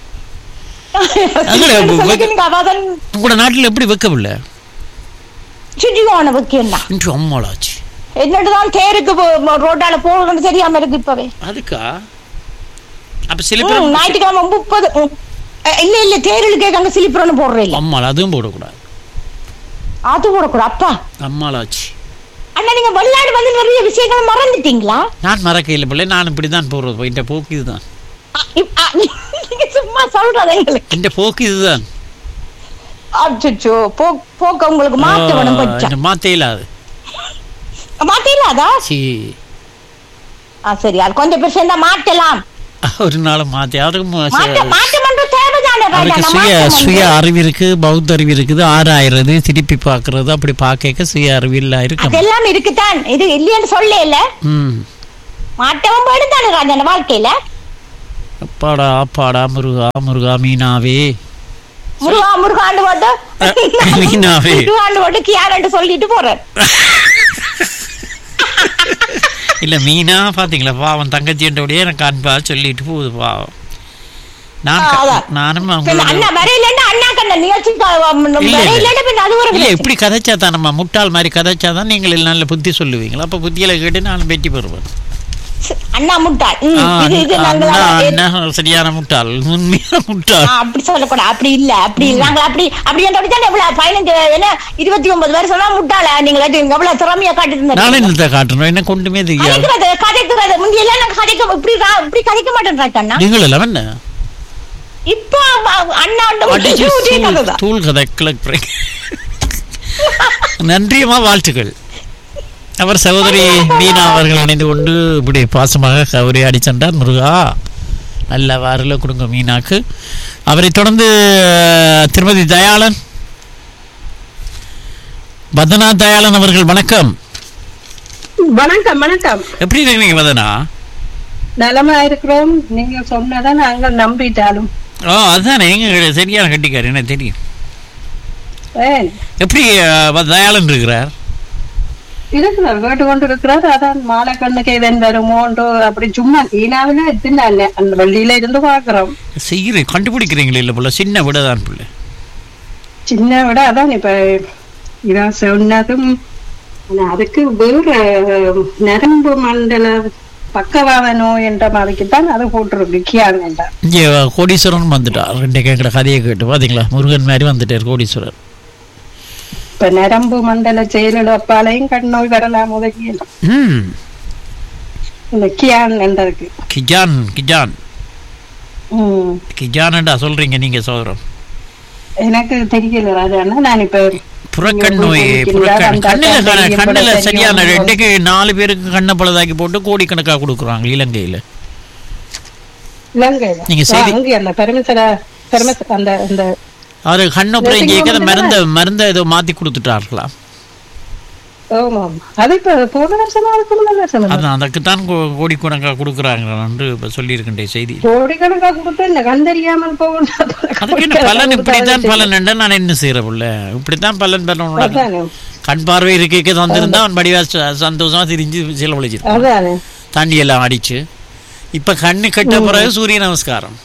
அங்கட வெ- சொல்லிக்கிறீங்க, அவதான் உங்களோட நாட்டுல எப்படி வைக்கவில்ல சுஜிவான வைக்கா என்று அம்மாளாச்சு என்னட்டுதான் தேருக்கு போ- ரோட்டால போகணும்னு தெரியாம இருக்கு இப்பவே அதுக்கா அப்ப சில ம், பேர் ஞாயிற்றுக்கிழமை முப்பது ம். அஹ், இல்ல இல்ல தேரில் கேட்காங்க சிலிப்புறன்னு போடுறேன் இல்ல அம்மாள் அதுவும் போடக்கூடாது அது போடக்கூடாது அப்பா அம்மாளாச்சு அண்ணா நீங்க வெளிநாடு வந்து நிறைய விஷயங்களை மறந்துட்டீங்களா நான் மறக்கையில் பிள்ளை நான் இப்படிதான் போடுறது இந்த போக்கு இதுதான் அ- இப்- அ- நீங்க சும்மா சொல்றது எங்களுக்கு இந்த போக்கு இதுதான் அச்சோ போ போக்க உங்களுக்கு மாத்த வேணும் கொஞ்சம் இந்த மாத்தே இல்லாது மாத்தல அதா சி ஆ சரி அது கொஞ்சம் பேர் சேர்ந்தா மாட்டலாம் ஒரு நாள் மாத்தி அதுக்கு மு- மாட்ட மாற்றம் பண்ற தேவைதானே அவருக்கு ராஜா, சுய மாற்றம் சுய வந்து- அறிவு இருக்கு பௌத்த அறிவு இருக்குது ஆராயிறது திருப்பி பார்க்கறது அப்படி பார்க்க சுய அறிவில் இருக்கும் அதெல்லாம் இருக்குதான் இது இல்லைன்னு சொல்ல இல்ல ம் மாற்றவும் போயிடும் தானே ராஜா வாழ்க்கையில அப்பாடா அப்பாடா முருகா முருகா மீனாவே முருகா முருகாண்டு போட்டு மீனாவே. முருகாண்டு போட்டு கியாரண்டு சொல்லிட்டு போறேன் இல்ல மீனா பாத்தீங்களா பாவம் தங்கச்சின்றபடியே எனக்கு அன்பா சொல்லிட்டு போகுது பாவம் நான் க- அதான். நானும் பின்ன அவங்களோட அண்ணா வரையிலன்னா அண்ணா கண்ண நிகழ்ச்சிக்கு இல்ல, வரையிலன்னா பின்ன அது ஒரு இல்ல பிரச்சனை. இப்படி கதைச்சா தான் நம்ம முட்டாள் மாதிரி கதைச்சா தான் நீங்கள் நல்ல புத்தி சொல்லுவீங்களா அப்ப புத்தியில கேட்டு நான் வெற்றி பெறுவேன் அண்ணா முட்டாள் ம், ஆ, இது இது நாங்க அண்ணா தான் அண்ணா சரியான முட்டாள் உண்மையான முட்டாள் ஆ, அப்படி சொல்லக்கூடாது அப்படி இல்ல அப்படி நாங்க அப்படி அப்படி என்ற தான் எவ்வளவு பதினஞ்சு என்ன இருபத்தி ஒன்பது வருஷம் எல்லாம் முட்டாள நீங்க எவ்வளவு திறமையா காட்டிட்டு நானும் இருந்தீங்க என்னத்தை காட்டணும் என்ன கொண்டுமே தெரியாது கதைக்கிறது கதைக்கிறது முந்தியெல்லாம் நாங்க கதைக்க இப்படி ரா- இப்படி கதைக்க மாட்டோம் ராஜா நீங்கள் எல்லாம் என்ன இப்ப அவ- அண்ணா அடிச்சு ஒன்று தூள் கதை தூள் கதை கிளக் நன்றியம்மா வாழ்த்துக்கள் அவர் சகோதரி மீனா அவர்கள் இணைந்து கொண்டு இப்படி பாசமாக கௌரியாடி சென்றார் முருகா நல்ல வாரில் கொடுங்க மீனாக்கு அவரை தொடர்ந்து அஹ், திருமதி தயாளன் வதனா தயாளன் அவர்கள் வணக்கம் வணக்கம் வணக்கம் எப்படி இருக்கீங்க வதனா நலமா இருக்கிறோம் நீங்க சொன்னதை நாங்கள் நம்பிட்டாலும் ஓ அதுதானே எங்க சரியான கட்டிக்காரு என்ன தெரியும் ஏன் எப்படி அஹ், தயாளன் இருக்கிறார் இருக்கிறார் கேட்டு கொண்டு இருக்கிறார் அதான் மாலை கண்ணுக்கு இதன் வருமோன்றோ அப்படி சும்மா ஈனாவில எத்தினால அந்த வள்ளியில இருந்து பாக்குறோம் செய்கிறேன் கண்டுபிடிக்கிறீங்களே இல்லை போல சின்ன விட தான் பிள்ளை சின்ன விட அதான் இப்ப இதான் சொன்னதும் ஆனா அதுக்கு வேற நரம்பு மண்டல பக்கவாத நோய் என்ற மாதிரிக்கு தான் அது போட்டிருக்கு கியாங்கண்டா இங்கே கோடீஸ்வரன் வந்துட்டார் ரெண்டு கேட்குற கதையை கேட்டு பாத்தீங்களா முருகன் மாதிரி வந்துட்டார் கோடீஸ்வரர் இப்ப நரம்பு மண்டல செயலிழப்பாலையும் கண் நோய் வரலாம் உதவி ம் இந்த கியான் என்றதுக்கு கிஜான் கிஜான் உம் கிஜான்டா சொல்றீங்க நீங்க சோதரம் எனக்கு தெரியல ராஜாண்ணா நான் இப்ப புறக்கண் நீங்க நோய் போய் புறக்கண் அந்த கண்ணில் அக்கா கண்ண- தெரியும் கண்ணில் போல சரியான தெரியும். ரெண்டுக்கு நாலு பேருக்கு கண்ணை பழுதாக்கி போட்டு கோடிக்கணக்காக கொடுக்குறாங்க இலங்கையில இலங்கையில நீங்க ஆ, செய்தி- அங்கே அந்த பெருமிசர பெருமிச அந்த அந்த அவர் கண்ணப்புறம் நெத்திக்கு கேட்க வந்து மருந்த மருந்தை ஏதோ மாத்தி கொடுத்துட்டார்களா ஆமாம் அது இப்ப போன வருஷமா அதுக்கு முந்தின வருஷம் அதான் அதுக்கு தான் கோடிக்கணக்காக கொடுக்குறாங்கன்னு இப்போ சொல்லியிருக்கின்ற செய்தி கோடிக்கணக்கா கொடுத்து இந்த கண் தெரியாமல் போகணும் அதுக்கு என்ன பலன் இப்படித்தான் பலன் என்றா நான் என்ன செய்யற புள்ள இப்படித்தான் பலன் பலன் உனக்கு. அதானே கண் பார்வை இருக்க தந்திருந்தா அவன் படிவா ச- சந்தோஷமா திரிஞ்சு செலவழிச்சிருப்பான் அதானே தண்ணி எல்லாம் அடிச்சு இப்ப கண்ணு கட்ட பிறகு சூரிய நமஸ்காரம்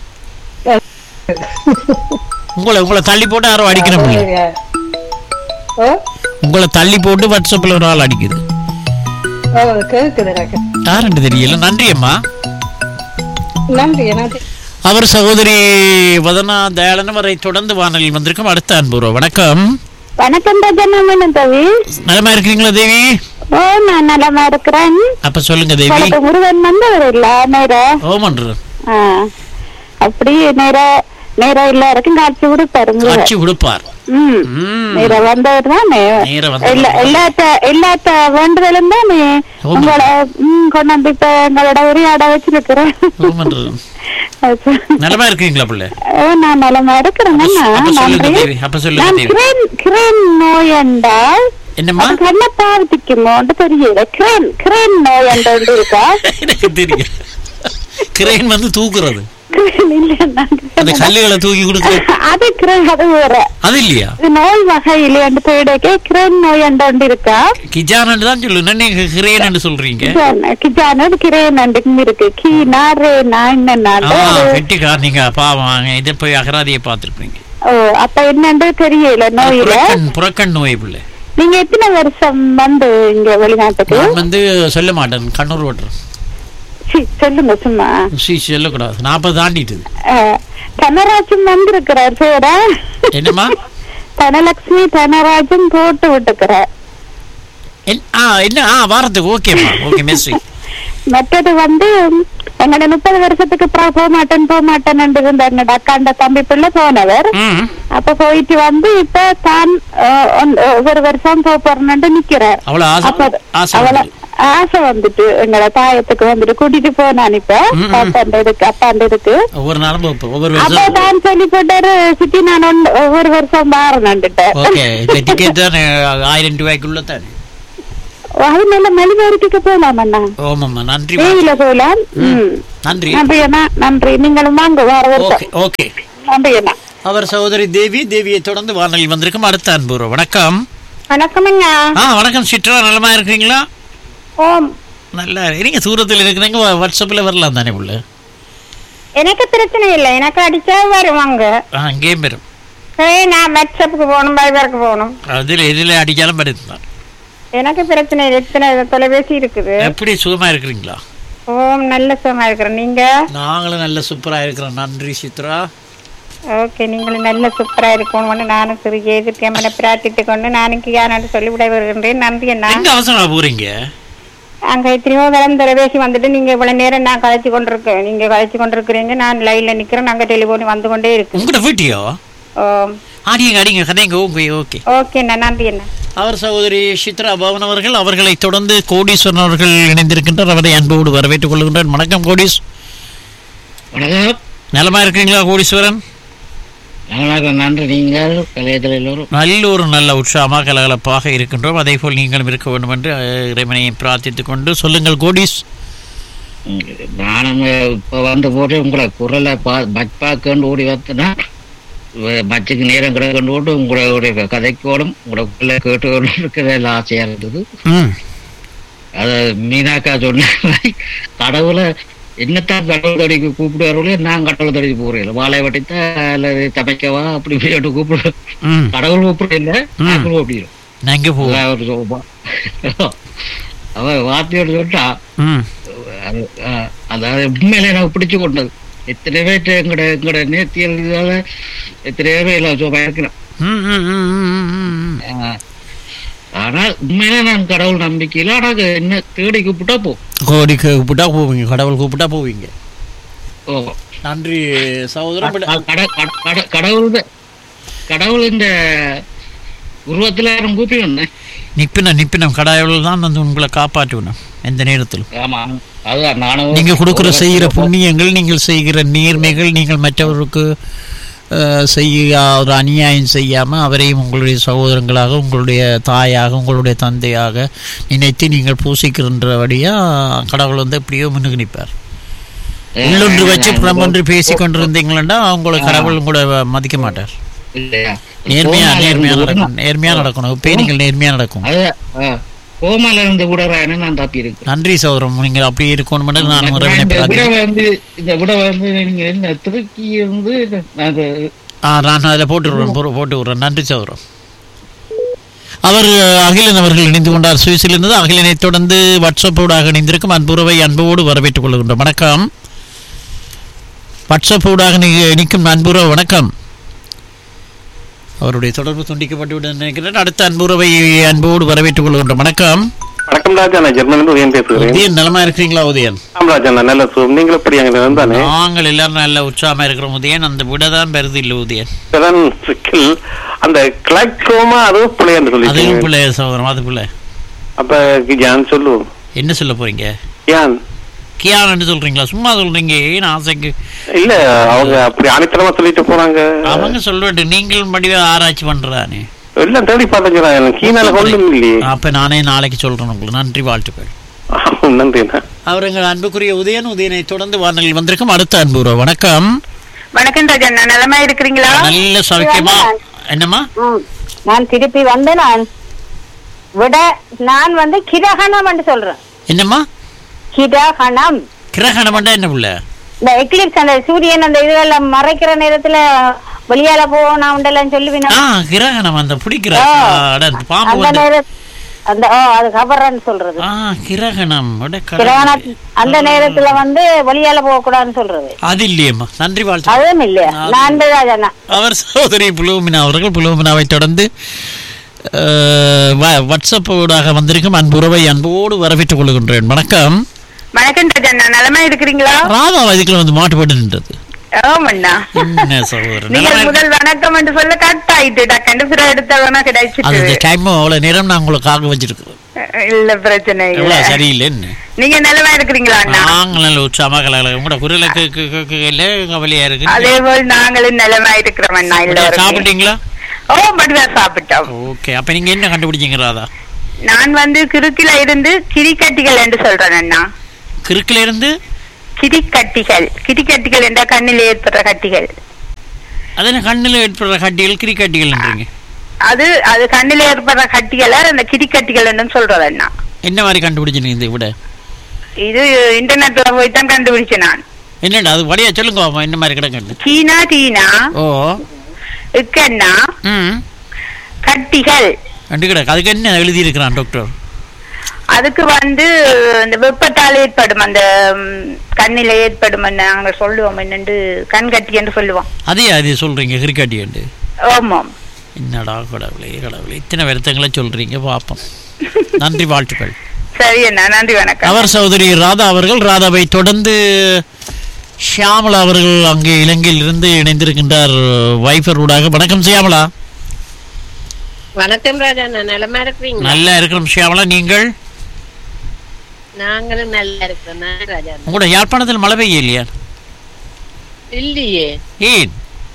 உங்களை உங்களை தள்ளி போட்டு யாரோ அடிக்கணும் பிள்ளை ஓ உங்களை தள்ளி போட்டு வாட்ஸ்அப்ல ஒரு ஆள் அடிக்குது ஓ கேக்குது எனக்கு யாருன்னு தெரியல நன்றி அம்மா நன்றி எனக்கு அவர் சகோதரி வதனா தயாளன் வரை தொடர்ந்து வானலில் வந்திருக்கும் அடுத்த அன்புறோ வணக்கம் வணக்கம் ராஜண்ணா தவி நலமா இருக்கீங்களா தேவி ஓ நான் நலமா இருக்கிறேன் அப்ப சொல்லுங்க தேவி உங்களுக்கு முருகன் வந்தவர் இல்ல நேரம் ஓமன்று ஆ. அப்படி நேர நேரம் எல்லாருக்கும் காட்சி கொடுப்பாரு முருகன் காட்சி கொடுப்பார் ம் ம். நேர வந்தவர் தானே நேரா வந்தவர். எல்லா எல்லாத்த எல்லாத்த வேண்டுதலும் தானே ஆமா. உங்களை ம், கொண்டாந்து இப்ப எங்களோட உரையாட வச்சிருக்கிறேன் ஓமன்று நலமா இருக்கீங்களா பிள்ளை ஓ, நான் நலமா இருக்கிறேன் அப்ப சொல்லுங்க நன்றி தேவி அப்ப சொல்லுங்க நான் தேவி கிரேன் கிரேன் நோய் என்றால் என்னம்மா அது கண்ணை பாதிக்குமோன்னு தெரியல கிரேன் கிரேன் நோய் என்ற ஒன்று இருக்கா எனக்கு தெரியும் கிரேன் வந்து தூக்குறது கிரேன் இல்ல நான் அந்த கல்லுகளை தூக்கி கொடுக்குறது அது கிரேன் அது வேற அது இல்லையா இது நோய் வகையில என்று போயிடக்கே கிரேன் நோய் என்ற ஒன்று இருக்கா கிஜானு தான் சொல்லு நீங்க கிரேன் சொல்றீங்க கிஜானு கிரேன் என்று இருக்கு கீனா ரேனா ஆ என்னன்னா கெட்டிக்கா நீங்க பாவம் இதை போய் அகராதியை பார்த்திருப்பீங்க ஓ அப்ப என்னன்னு தெரியல நோயில புறக்கண் புறக்கண் நோய் பிள்ளை நீங்க எத்தனை வருஷம் வந்து இங்க வெளிநாட்டுக்கு நான் வந்து சொல்ல மாட்டேன் கண்ணூர் ஓட்டுறேன் சி, சொல்லுங்க சும்மா சி சொல்லக்கூடாது நாற்பது தாண்டிட்டுது அஹ், தனராஜும் வந்திருக்கிறார் சேர என்னம்மா தனலட்சுமி தனராஜும் போட்டு விட்டுக்கிறார் என்- ஆ என்ன ஆ வாரத்துக்கு ஓகேம்மா ஓகே மெஸ்ஸி மற்றது வந்து எங்களோட முப்பது வருஷத்துக்கு அப்புறம் போக மாட்டேன் போக மாட்டேன் இருந்த என்னோட அக்காண்ட தம்பி பிள்ளை போனவர் ம் அப்ப போயிட்டு வந்து இப்ப தான் அஹ், ஒன்- ஒரு வருஷம் போக போறேன்னு நிக்கிறார் அவ்வளவு ஆசை அப்ப ஆசை அவள வருது. ஆசை வந்துட்டு எங்களோட தாயத்துக்கு வந்துட்டு கூட்டிட்டு போனான் இப்ப ம். பாப்பாண்ட இதுக்கு அப்பாண்ட இதுக்கு ஒவ்வொரு நாளும் போப்போம். ஒவ்வொரு அப்ப வருஷம் தான் சொல்லி போட்டாரு சித்தி நான் ஒன்னு- ஒவ்வொரு வருஷம் மாறணுன்னுட்டேன் ஓகே இந்த டிக்கெட் தான் ஆயிரம் ரூபாய்க்குள்ள தானே அது நல்ல மலிவாரிக்கு போலாம் அண்ணா ஓமாம்மா நன்றி வெயில போலாம் ம். நன்றி நன்றி அண்ணா நன்றி நீங்களும் வாங்க வார ஓகே வருஷம் ஓகே நன்றி அண்ணா அவர் சகோதரி தேவி தேவியை தொடர்ந்து வானொலி வந்திருக்கும் அடுத்த அன்பு வணக்கம் வணக்கம் அண்ணா ஆ வணக்கம் சித்ரா நலமா இருக்கிறீங்களா ஓம் நல்லா நீங்க தூரத்தில் இருக்கிறீங்க வா- வாட்ஸ்அப்ல வரலாம் தானே உள்ள எனக்கு பிரச்சனை இல்லை எனக்கு அடிச்சா வருவாங்க ஆ அங்கேயும் வரும் ஏய், நான் வாட்ஸ்அப்புக்கு போகணும் பைபருக்கு போகணும் அதில் எதில் அடிச்சாலும் வருது தான் எனக்கு பிரச்சனை இல்லை எத்தனை தொலைபேசி இருக்குது எப்படி சுகமா இருக்கிறீங்களா ஓம் நல்ல சுகமா இருக்கிறேன் நீங்க நாங்களும் நல்ல சூப்பரா இருக்கிறோம் நன்றி சித்ரா ஓகே நீங்களும் நல்ல சூப்பரா இருக்கணும்னு நானும் சிறு எதிர்க்கமனை பிரார்த்தித்து கொண்டு நானும் யானு சொல்லிவிட வருகின்றேன் நன்றி அண்ணா எங்க அவசரமா போறீங்க அங்க எத்தனையோ தரம் தொலைபேசி வந்துட்டு நீங்க இவ்வளவு நேரம் நான் கழிச்சு கொண்டிருக்கேன் நீங்க கழிச்சு கொண்டிருக்கிறீங்க நான் லைன்ல நிக்கிறேன் நாங்க டெலிபோன் வந்து கொண்டே இருக்கு உங்களோட வீட்டியோ ஓம் அடிங்க அடிங்க கதைங்க ஓகே ஓகே ஓகே அண்ணா நன்றி அண்ணா அவர் சகோதரி சித்ரா பவன் அவர்கள் அவர்களை தொடர்ந்து கோடீஸ்வரன் அவர்கள் இணைந்திருக்கின்றார் அவரை அன்போடு வரவேற்றுக் கொள்கின்றார் வணக்கம் கோடீஸ் வணக்கம் நலமா இருக்கிறீங்களா கோடீஸ்வரன் நல்லா நன்றி நீங்கள் கலையத்தில் எல்லோரும் நல்ல ஒரு நல்ல உற்சாகமாக கலகலப்பாக இருக்கின்றோம் அதே போல் நீங்களும் இருக்க வேண்டும் என்று அஹ், இறைவனை பிரார்த்தித்துக் கொண்டு சொல்லுங்கள் கோடீஸ் நானும் இப்போ வந்து போட்டு உங்களை குரலை பா பச் பார்க்கண்டு ஓடி வந்தனா பச்சுக்கு நேரம் கிடக்கண்டு போட்டு உங்களுடைய கதைக்கோடும் உங்களோட குரலை கேட்டு கொண்டு இருக்கிறது ஆசையாக இருந்தது ம் அது மீனாக்கா சொன்ன மாதிரி கடவுளை என்னத்தான் கடவுள் தடிக்கு கூப்பிடுவார்களோ நான் கடவுள் தடிக்கு போகிறேன் வாழை வட்டித்தான் அல்லது சமைக்கவா அப்படி போயிட்டு கூப்பிடு ம் கடவுள் கூப்பிட இல்லை நான் கூப்பிடுறோம் நான் எங்கே போவோம் அதான் ஒரு சோபா அவ வார்த்தையோட சொல்லிட்டா ம் அது, அஹ், அதாவது உண்மையில எனக்கு பிடிச்சு கொண்டது எத்தனை பேர்ட்ட எங்கட எங்கட நேர்த்தியல் இதால எத்தனையோ பேர் சோபா இருக்கிறேன் ம், ம், ம், ம், ம், ம். அஹ், ஆனால் உண்மையில நான் கடவுள் நம்பிக்கையில் ஆனால் என்ன தேடி கூப்பிட்டா போ கோடி கூப்பிட்டா போவீங்க கடவுள் கூப்பிட்டா போவீங்க ஓ நன்றி சகோதரன் பட் க- கட- கட- கட- கடவுள் தான். கடவுள் இந்த உருவத்துல யாரும் கூப்பிடணும் நிப்பின நிப்பினம் கடவுள் தான் வந்து உங்களை காப்பாற்றணும் எந்த நேரத்திலும் ஆமா அதுதான் நானும் நீங்க கொடுக்கிற செய்கிற புண்ணியங்கள் நீங்கள் செய்கிற நேர்மைகள் நீங்கள் மற்றவருக்கு அஹ், செய்ய ஒரு அநியாயம் செய்யாம அவரையும் உங்களுடைய சகோதரங்களாக உங்களுடைய தாயாக உங்களுடைய தந்தையாக நினைத்து நீங்கள் பூசிக்கின்றபடியா கடவுள் வந்து எப்படியோ முன்னுக்கு நிற்பார் உள்ளொன்று வச்சு புறமொன்று பேசி கொண்டிருந்தீங்களா உங்களை கடவுள் உங்களை மதிக்க மாட்டார் இல்லையா நேர்மையா கோமால நேர்மையா இருந்து கூட நடக்கணும் நேர்மையா நடக்கணும் பேணிகள் நேர்மையா நடக்கும் அது அஹ், கோமால இருந்து கூட நான் தப்பி இருக்கேன் நன்றி சகோதரம் நீங்கள் அப்படி இருக்கணும் நான் நான் உறவினை இந்த விட பிரார்த்தி- வந்து இந்த விட வந்து நீங்க என்ன திருக்கி வந்து அது ஆ நான் அதில் போட்டு விடுறேன் போ- போட்டு விடுறேன் நன்றி சகோதரம் அவர் அஹ், அகிலன் அவர்கள் இணைந்து கொண்டார் சுவிஸிலிருந்து அகிலனை தொடர்ந்து வாட்ஸ்அப்போடாக இணைந்திருக்கும் அன்புறவை அன்போடு வரவேற்றுக் கொள்கின்றோம் வணக்கம் வாட்ஸ்அப்போடாக நி- நிற்கும் அன்புறவு வணக்கம் அவருடைய தொடர்பு துண்டிக்கப்பட்டு விட நினைக்கிறேன் அடுத்த அன்புறவை அன்போடு வரவேற்றுக் கொள்கின்றோம் வணக்கம் வணக்கம் ராஜா நான் ஜெர்மனிலிருந்து உதயன் பேசுகிறேன் உதயன் நலமா இருக்கிறீங்களா உதயன் ஆம் ராஜா நான் நல்ல சுகம் நீங்கள் எப்படி அங்கே இருந்தானே நாங்கள் எல்லாரும் நல்ல உற்சாகமா இருக்கிறோம் உதயன் அந்த விட தான் பெருது இல்லை உதயன் இப்பதான் சிக்கல் அந்த கிளாக்ரோமா அதுவும் பிள்ளையான்னு அதுவும் சொல்லி பிள்ளை சகோதரம் அது பிள்ளை அப்ப யான் சொல்லுவோம் என்ன சொல்ல போறீங்க யான் கியான்னு சொல்றீங்களா சும்மா சொல்றீங்க ஏன் ஆசைக்கு இல்ல அவங்க அப்படி அனைத்தனமா சொல்லிட்டு போறாங்க அவங்க சொல்லிட்டு நீங்கள் மடிவா ஆராய்ச்சி பண்றானே எல்லாம் தேடி பார்த்தேன் கீழால கொண்டு இல்லையே அப்ப நானே நாளைக்கு சொல்றேன் உங்களுக்கு நன்றி வாழ்த்துக்கள் நன்றிண்ணா அவர் எங்கள் அன்புக்குரிய உதயன் உதயனை தொடர்ந்து வானொலியில் வந்திருக்கும் அடுத்த அன்பு உறவு. வணக்கம் வணக்கம் ராஜா நலமா இருக்கிறீங்களா நல்ல சௌக்கியமா என்னம்மா ம். நான் திருப்பி வந்து நான் விட நான் வந்து கிரகணம் என்று சொல்றேன் என்னம்மா கிரகணம் கிரகணம்டா என்ன புள்ள இந்த எக்லிப்ஸ் அந்த சூரியன் அந்த இதெல்லாம் மறைக்கிற நேரத்துல வெளியால போவோம் உண்டெல்லாம் சொல்லுவீங்க ஆ கிரகணம் அந்த பிடிக்கிற ஆ. அட, அந்த பாம்பு அந்த வந்து நேர அந்த ஓ அது கபரன்னு சொல்றது ஆ கிரகணம் அட, கடவுளே. கிரகண அந்த நேரத்துல வந்து வெளியால போக கூடாதுன்னு சொல்றது அது இல்லையம்மா நன்றி வாழ்த்து அதுவும் இல்லையா நான் ராஜா அவர் சகோதரி புலோமினா அவர்கள் புலோமினாவை தொடர்ந்து அஹ், வ- வாட்ஸ்அப் ஊடாக வந்திருக்கும் அன்புறவை அன்போடு வரவேற்றுக் கொள்கின்றேன் வணக்கம் வணக்கம் ராஜா நலமா இருக்கிறீங்களா ராதா இதுக்குள்ள வந்து மாட்டுப்பட்டு நின்றது ஆமாண்ணா என்ன சகோதரன் நீங்கள் நல்லா முதல் வணக்கம் என்று சொல்ல கட் ஆயிட்டு டக்கண்டு பிற எடுத்தவனா அது கிடைச்சிட்டு இந்த டைம் அவ்வளவு நேரம் நான் உங்களை காக்க வச்சிருக்கிறேன் இல்ல பிரச்சனை இல்ல எவ்வளவு சரியில்லைன்னு நீங்க நிலமா இருக்கிறீங்களா அண்ணா நாங்கள் நல்ல உற்சாகமாக கலகல உங்களோட குரலுக்கு கு- கு- கு- இல்ல கவலையா இருக்கு அதே போல் நாங்களும் நிலமா இருக்கிறோம் அண்ணா எல்லோரும் சாப்பிட்டீங்களா ஓ மட்டும்தான் சாப்பிட்டோம் ஓகே அப்ப நீங்க என்ன கண்டுபிடிச்சீங்க ராதா நான் வந்து கிறுக்கில இருந்து கிரிக்கட்டிகள் என்று சொல்றேன் அண்ணா கிறுக்கில இருந்து கிரிக்கட்டிகள் கிரிக்கட்டிகள் என்ற கண்ணில் ஏற்படுற கட்டிகள் அது என்ன கண்ணில் ஏற்படுற கட்டிகள் கிரிக்கட்டிகள்ன்றீங்க அது அது கண்ணில் ஏற்படுற கட்டிகளை அந்த கிரிக்கட்டிகள் என்று சொல்றது அண்ணா என்ன மாதிரி கண்டுபிடிச்சீங்க இந்த விட இது இன்டர்நெட்ல போய் தான் கண்டுபிடிச்சேன் நான் என்னடா அது வழியா சொல்லுங்க பாப்போம், என்ன மாதிரி கிடக்கு சீனா டீனா ஓ இக்கண்ணா ம் கட்டிகள் கண்டு கிடக்கு அதுக்கு என்ன எழுதி இருக்கிறான் டாக்டர் அதுக்கு வந்து இந்த வெப்பத்தால் ஏற்படும் அந்த ம், கண்ணில ஏற்படும் நாங்க சொல்லுவோம் என்னண்டு கண் கட்டி என்று சொல்லுவோம் அதே அது சொல்றீங்க கிரிக்கெட் ஆமாம் என்னடா கடவுளே கடவுளே இத்தனை வருத்தங்களை சொல்றீங்க பாப்போம் நன்றி வாழ்த்துக்கள் சரி அண்ணா நன்றி வணக்கம் அவர் சகோதரி ராதா அவர்கள் ராதாவை தொடர்ந்து ஷியாமலா அவர்கள் அங்கே இலங்கையில் இருந்து இணைந்திருக்கின்றார் வைஃபர் ஊடாக வணக்கம் ஷியாமலா வணக்கம் ராஜா நான் நலமா இருக்கிறீங்களா நல்லா இருக்கிறோம் ஷியாமலா நீங்கள் நாங்களும் நல்லா இருக்கிறோம் நான் ராஜா உங்களோட யாழ்ப்பாணத்தில் மழை பெய்ய இல்லையா இல்லையே ஏன்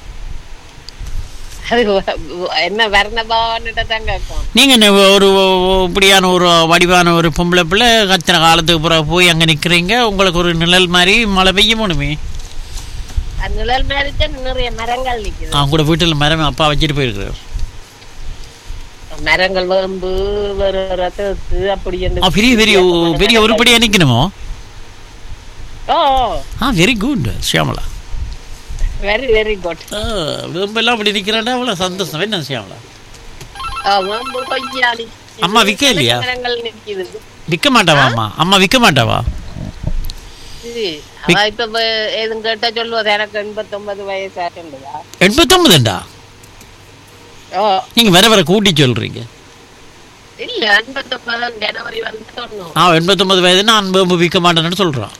அது வ- வ- என்ன வர்ணபாவன்னுட்டு தான் கேட்கும் நீங்க என்ன ஒரு இப்படியான ஒரு வடிவான ஒரு பொம்பளை பிள்ளை கத்தின காலத்துக்கு பிறகு போய் அங்க நிக்கிறீங்க உங்களுக்கு ஒரு நிழல் மாதிரி மழை பெய்யணுமே அந்த நிழல் மாதிரி தான் நிறைய மரங்கள் நிக்குது அவங்க கூட வீட்டில் மரம் அப்பா வச்சுட்டு போயிருக்கிறார் மரங்கள் வேம்பு வேற வேற தேக்கு அப்படி என்று ஆ, பெரிய பெரிய பெரிய உருப்படியா நிக்கணுமோ ஓ ஆ very good Shyamala very very good வேம்பெல்லாம் அப்படி நிக்கிறாண்டா அவ்வளோ சந்தோஷம் என்ன ஷியாமலா வேம்பு கொய்யாளி அம்மா விக்க இல்லையா? மரங்கள் நிக்குது விற்க மாட்டாவா அம்மா அம்மா விற்க மாட்டாவா இது, அவ இப்ப வ- ஏதும் கேட்டா சொல்லுவது எனக்கு எண்பத்தொன்பது வயசு ஆச்சுண்டா எண்பத்தொன்பதுண்டா ஓ நீங்க வேற வேற கூட்டி சொல்றீங்க இல்ல எண்பத்தொன்பதாம் ஜனவரி வந்து சொன்னோம் ஆ எண்பத்தொன்பது வயதுன்னா அன்பு விற்க மாட்டேன்னு சொல்றான்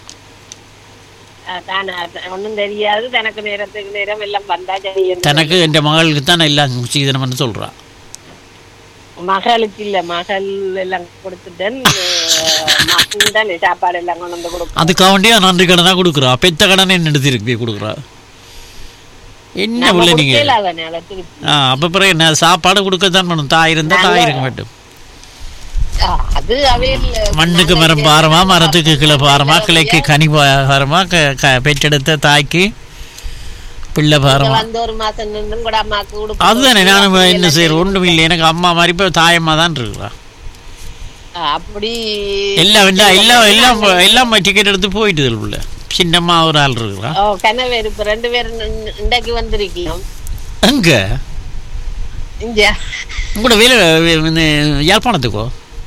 ஒன்னும் தெரியாது தனக்கு நேரத்துக்கு நேரம் எல்லாம் வந்தா சரி என்று தனக்கு என் மகளுக்கு தான் எல்லாம் சீதனம்னு சொல்றான் மகளுக்கு இல்ல மகள் எல்லாம் கொடுத்துட்டேன் மகன் தான் சாப்பாடு எல்லாம் கொண்டு வந்து கொடுப்போம் அதுக்காக வேண்டிய நன்றி கடனா கொடுக்குறா பெத்த கடனை என்ன திருப்பி கொடுக்குறா என்ன நம்ம உள்ள நீங்க கொடுக்கல அவனை அதை திருப்பி ஆ அப்ப பிறகு என்ன சாப்பாடு கொடுக்கத்தான் பண்ணும் தாய் இருந்தா தாய் இருக்க மாட்டோம் ஆ, அது அவையில் மண்ணுக்கு மரம் பாரமா மரத்துக்கு கிளை பாரமா கிளைக்கு கனி பாரமா க- க- பெற்றெடுத்த தாய்க்கு பிள்ளை பாரமா வந்து ஒரு மாசம் நின்று கூட அம்மாக்கு கொடுப்போம் அதுதானே நானும் என்ன செய்யறேன் ஒன்றும் இல்லை எனக்கு அம்மா மாதிரி இப்போ தாயம்மா தான் இருக்கிறா அப்படி எல்லாம் எல்லாம் எல்லாம் எல்லாம் எல்லாம் டிக்கெட் எடுத்து போயிட்டு உள்ள சின்னம்மா ஒரு ஆள் இருக்கிறா ஓ கனவேர் இப்ப ரெண்டு பேரும் இன்- இன்றைக்கு வந்திருக்கலாம் எங்க இங்க உங்களோட வேலை இந்த யாழ்ப்பாணத்துக்கோ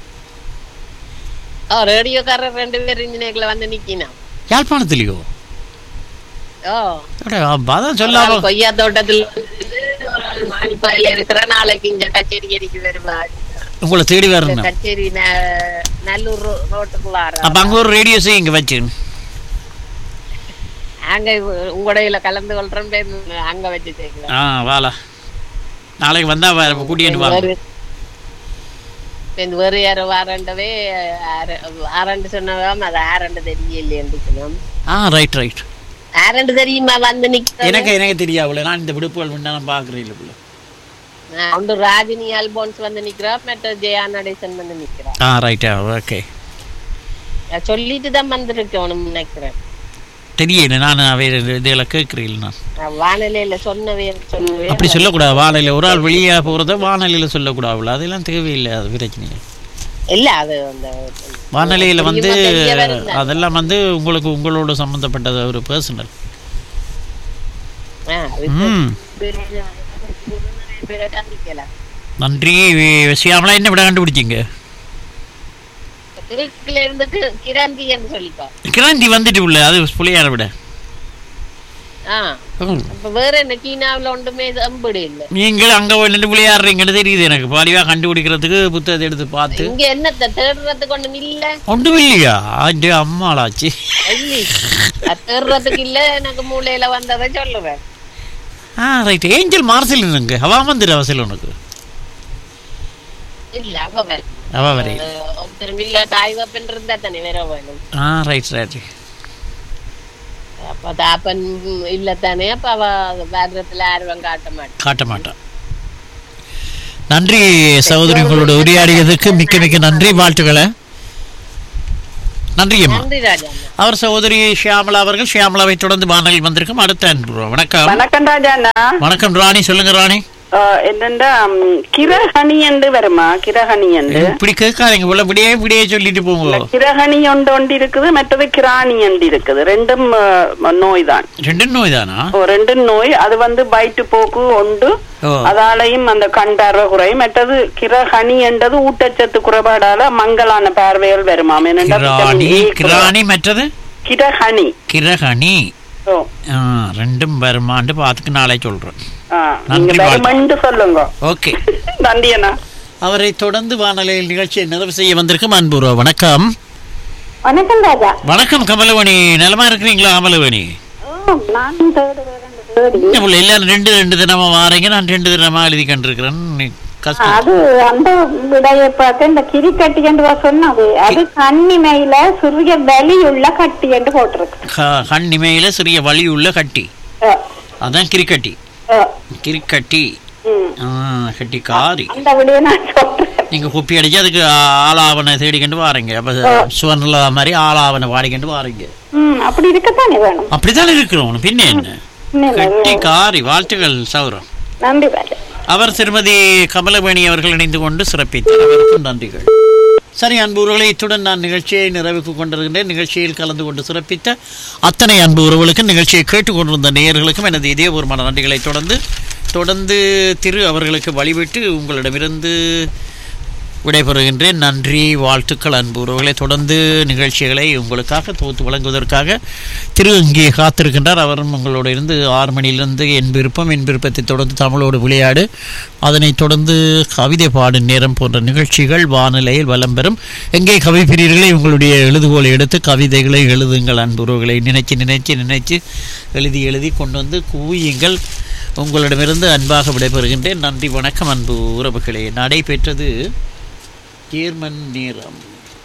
ஓ ரேடியோக்காரர் ரெண்டு பேர் இன்ஜினியர்ல வந்து நிக்கினான் யாழ்ப்பாணத்துலயோ ஓ அட, அதான் ஒரு சொல்லாம ஆள் கொய்யா தோட்டத்தில் மாணிப்பாயில இருக்கிற நாளைக்கு இங்க கச்சேரிக்கு வருவார் உங்களை தேடி வரணும் கச்சேரி ந- நல்லூர் ரோ- ரோட்டுக்குள்ளார அப்ப அங்க ஒரு ரேடியோ செய்ய இங்க வச்சு அங்க உங்கடையில கலந்து கொள்றேன் பேர் அங்க வச்சு சேர்க்கலாம் ஆ வாலா நாளைக்கு வந்தா வ- கூட்டிட்டு வாங்க வேறு- இந்த வேறு யாரோ வாரண்டவே ஆரண்டு சொன்னதாம் அது ஆரண்டு தெரியலையேன்னு ஆ ரைட் ரைட் ஆரண்டு தெரியுமா வந்து நிக்கிறது எனக்கு எனக்கு தெரியாதுல நான் இந்த விடுப்புகள் முன்னா நான் பாக்குறேன் இல்லை ஒன்று ராஜினி அல்போன்ஸ் வந்து நிக்கிறா மற்ற ஜெயா நடேசன் வந்து நிக்கிறா ஆ ரைட்டா ஓகே நான் சொல்லிட்டு தான் வந்திருக்கேன் நினைக்கிறேன் தெரியல நான் வேற இதில் கேட்குறீங்கள நான் நான் வானிலையில சொன்னவே சொல்லுவேன் அப்படி சொல்லக்கூடாது வானிலையில் ஒரு ஆள் வெளியே போகிறத வானிலையில் சொல்லக்கூடாதுல்ல அதெல்லாம் தேவையில்லை அது பிரச்சனை இல்ல அது அந்த வானிலையில் வந்து தெரியுமா, தெரிய வருது. அதெல்லாம் வந்து உங்களுக்கு உங்களோட சம்மந்தப்பட்டது ஒரு பர்சனல் ஆ, அது ம் நிறைய பேரை சந்திக்கலாம். நன்றி சியாமலா என்ன விட கண்டுபிடிச்சிங்க திருச்சியில இருந்து கி- கிராந்தின்னு சொல்லிக்கோ கிராந்தி வந்துட்டு உள்ள அது புள்ளையார விட ஆ ம். அப்ப வேற என்ன சீனாவுல ஒன்றுமே இது அம்புடு இல்ல நீங்கள் அங்கே நின்று விளையாடுறீங்கன்னு தெரியுது எனக்கு பாலிவாக கண்டுபிடிக்கிறதுக்கு புத்தகத்தை எடுத்து பார்த்து இங்க என்னத்த தேடுறதுக்கு ஒண்ணும் இல்ல ஒன்றும் இல்லையா ஆண்டு அம்மாளாச்சு இல்ல அது தேடுறதுக்கு இல்ல எனக்கு மூளையில வந்ததை சொல்லுவேன் ஆ ரைட் ஏஞ்சல் மார்சல் இருங்க அவ வந்துடு அவசல் உனக்கு இல்ல அவ வேற. அவ வரை அஹ் திரும்பி தாய் தப்பன் இருந்தா தானே வேற வேணும் ஆ ரைட் ரைட் அப்ப தாப்பன் இல்ல தானே அப்ப அவ வேகத்துல ஆர்வம் காட்ட மாட்டான் காட்ட மாட்டான் நன்றி சகோதரி உங்களோட உரையாடியதுக்கு மிக்க மிக்க நன்றி வாழ்த்துக்களை நன்றி அம்மா நன்றி ராஜா அவர் சகோதரி ஷியாமலா அவர்கள் ஷியாமலாவை தொடர்ந்து வானொலியில் வந்திருக்கும் அடுத்த அன்பு வணக்கம் வணக்கம் ராஜாண்ணா வணக்கம் ராணி சொல்லுங்க ராணி என்னண்டா கிரகணி என்று வருமா கிரகணி என்று இப்படி கேட்காதீங்க உள்ள விடியே விடியே சொல்லிட்டு போங்க கிரகணி ஒன்று ஒன்று இருக்குது மற்றது கிராணி ஒன்று இருக்குது ரெண்டும் நோய் தான் ரெண்டு நோய் தானா ரெண்டும் நோய் அது வந்து வயிற்று போக்கு உண்டு ஓ. அதாலையும் அந்த கண் பார்வை குறையும் மற்றது கிரகணி என்றது ஊட்டச்சத்து குறைபாடால மங்கலான பார்வைகள் வருமாம் என்னண்டா கிராணி vitamin A குறை- கிராணி மற்றது கிரகணி கிரகணி ஓ ஆ, ரெண்டும் வருமாண்டு பார்த்துக்கு நாளை சொல்றேன் ஆ, நன்றி நீங்க வருமென்று சொல்லுங்க ஓகே நன்றி அண்ணா அவரை தொடர்ந்து வானொலியில் நிகழ்ச்சியை நிறைவு செய்ய வந்திருக்கும் அன்புருவ வணக்கம் வணக்கம் ராஜா வணக்கம் கமலவணி நலமா இருக்கிறீங்களா கமலவணி நானும் தேடு வேறேன் தேடி என்ன புள்ள, எல்லாரும் ரெண்டு ரெண்டு தினமா வாரீங்க நான் ரெண்டு தினமா எழுதி கண்டிருக்கிறேன் நீ கஷ்டம் அது அந்த விடைய பார்க்க இந்த கிரிக்கட்டி என்று சொன்னது அது கண்ணிமையில சிறிய வெளியுள்ள கட்டி என்று போட்டிருக்கு க- கண் இமையில சிறிய வலி உள்ள கட்டி அஹ், அதான் கிரிக்கட்டி அஹ், கிரிக்கட்டி ம். ஆ, கட்டி காரி அந்த விடைய நான் சொல்றேன் நீங்க குப்பி அடிச்சு அதுக்கு ஆ- ஆளாவனை தேடிக்கிட்டு வாரீங்க அப்ப சுவர்ணலா மாதிரி ஆளாவனை வாடிக்கிட்டு வாரீங்க ம் அப்படி இருக்கத்தானே வேணும் அப்படித்தான் இருக்கிறோம் பின்ன என்ன இன்னும் கட்டி இல்லை. காரி வாழ்த்துக்கள் சௌரம் நன்றி ராஜா அவர் திருமதி கமலவேணி அவர்கள் இணைந்து கொண்டு சிறப்பித்தார் அவருக்கும் நன்றிகள் சரி அன்புறவுகளை இத்துடன் நான் நிகழ்ச்சியை நிறைவுக்கு கொண்டிருக்கின்றேன் நிகழ்ச்சியில் கலந்து கொண்டு சிறப்பித்த அத்தனை அன்பு உறவுகளுக்கும் நிகழ்ச்சியை கேட்டுக்கொண்டிருந்த நேயர்களுக்கும் எனது இதயபூர்வமான நன்றிகளை தொடர்ந்து தொடர்ந்து திரு அவர்களுக்கு வழிவிட்டு உங்களிடமிருந்து விடைபெறுகின்றேன் நன்றி வாழ்த்துக்கள் அன்பு உறவுகளை தொடர்ந்து நிகழ்ச்சிகளை உங்களுக்காக தொகுத்து வழங்குவதற்காக திரு இங்கே காத்திருக்கின்றார் அவரும் உங்களோடு இருந்து ஆறு மணியிலிருந்து என் விருப்பம் என் விருப்பத்தை தொடர்ந்து தமிழோடு விளையாடு அதனைத் தொடர்ந்து கவிதை பாடும் நேரம் போன்ற நிகழ்ச்சிகள் வானிலையில் வலம் பெறும் எங்கே கவி பிரியர்களை உங்களுடைய எழுதுகோலை எடுத்து கவிதைகளை எழுதுங்கள் அன்புறவுகளை நினைச்சு நினைச்சு நினைச்சு எழுதி எழுதி கொண்டு வந்து குவியுங்கள் உங்களிடமிருந்து அன்பாக விடைபெறுகின்றேன் நன்றி வணக்கம் அன்பு உறவுகளே நடைபெற்றது ஜேர்மன் நேரம்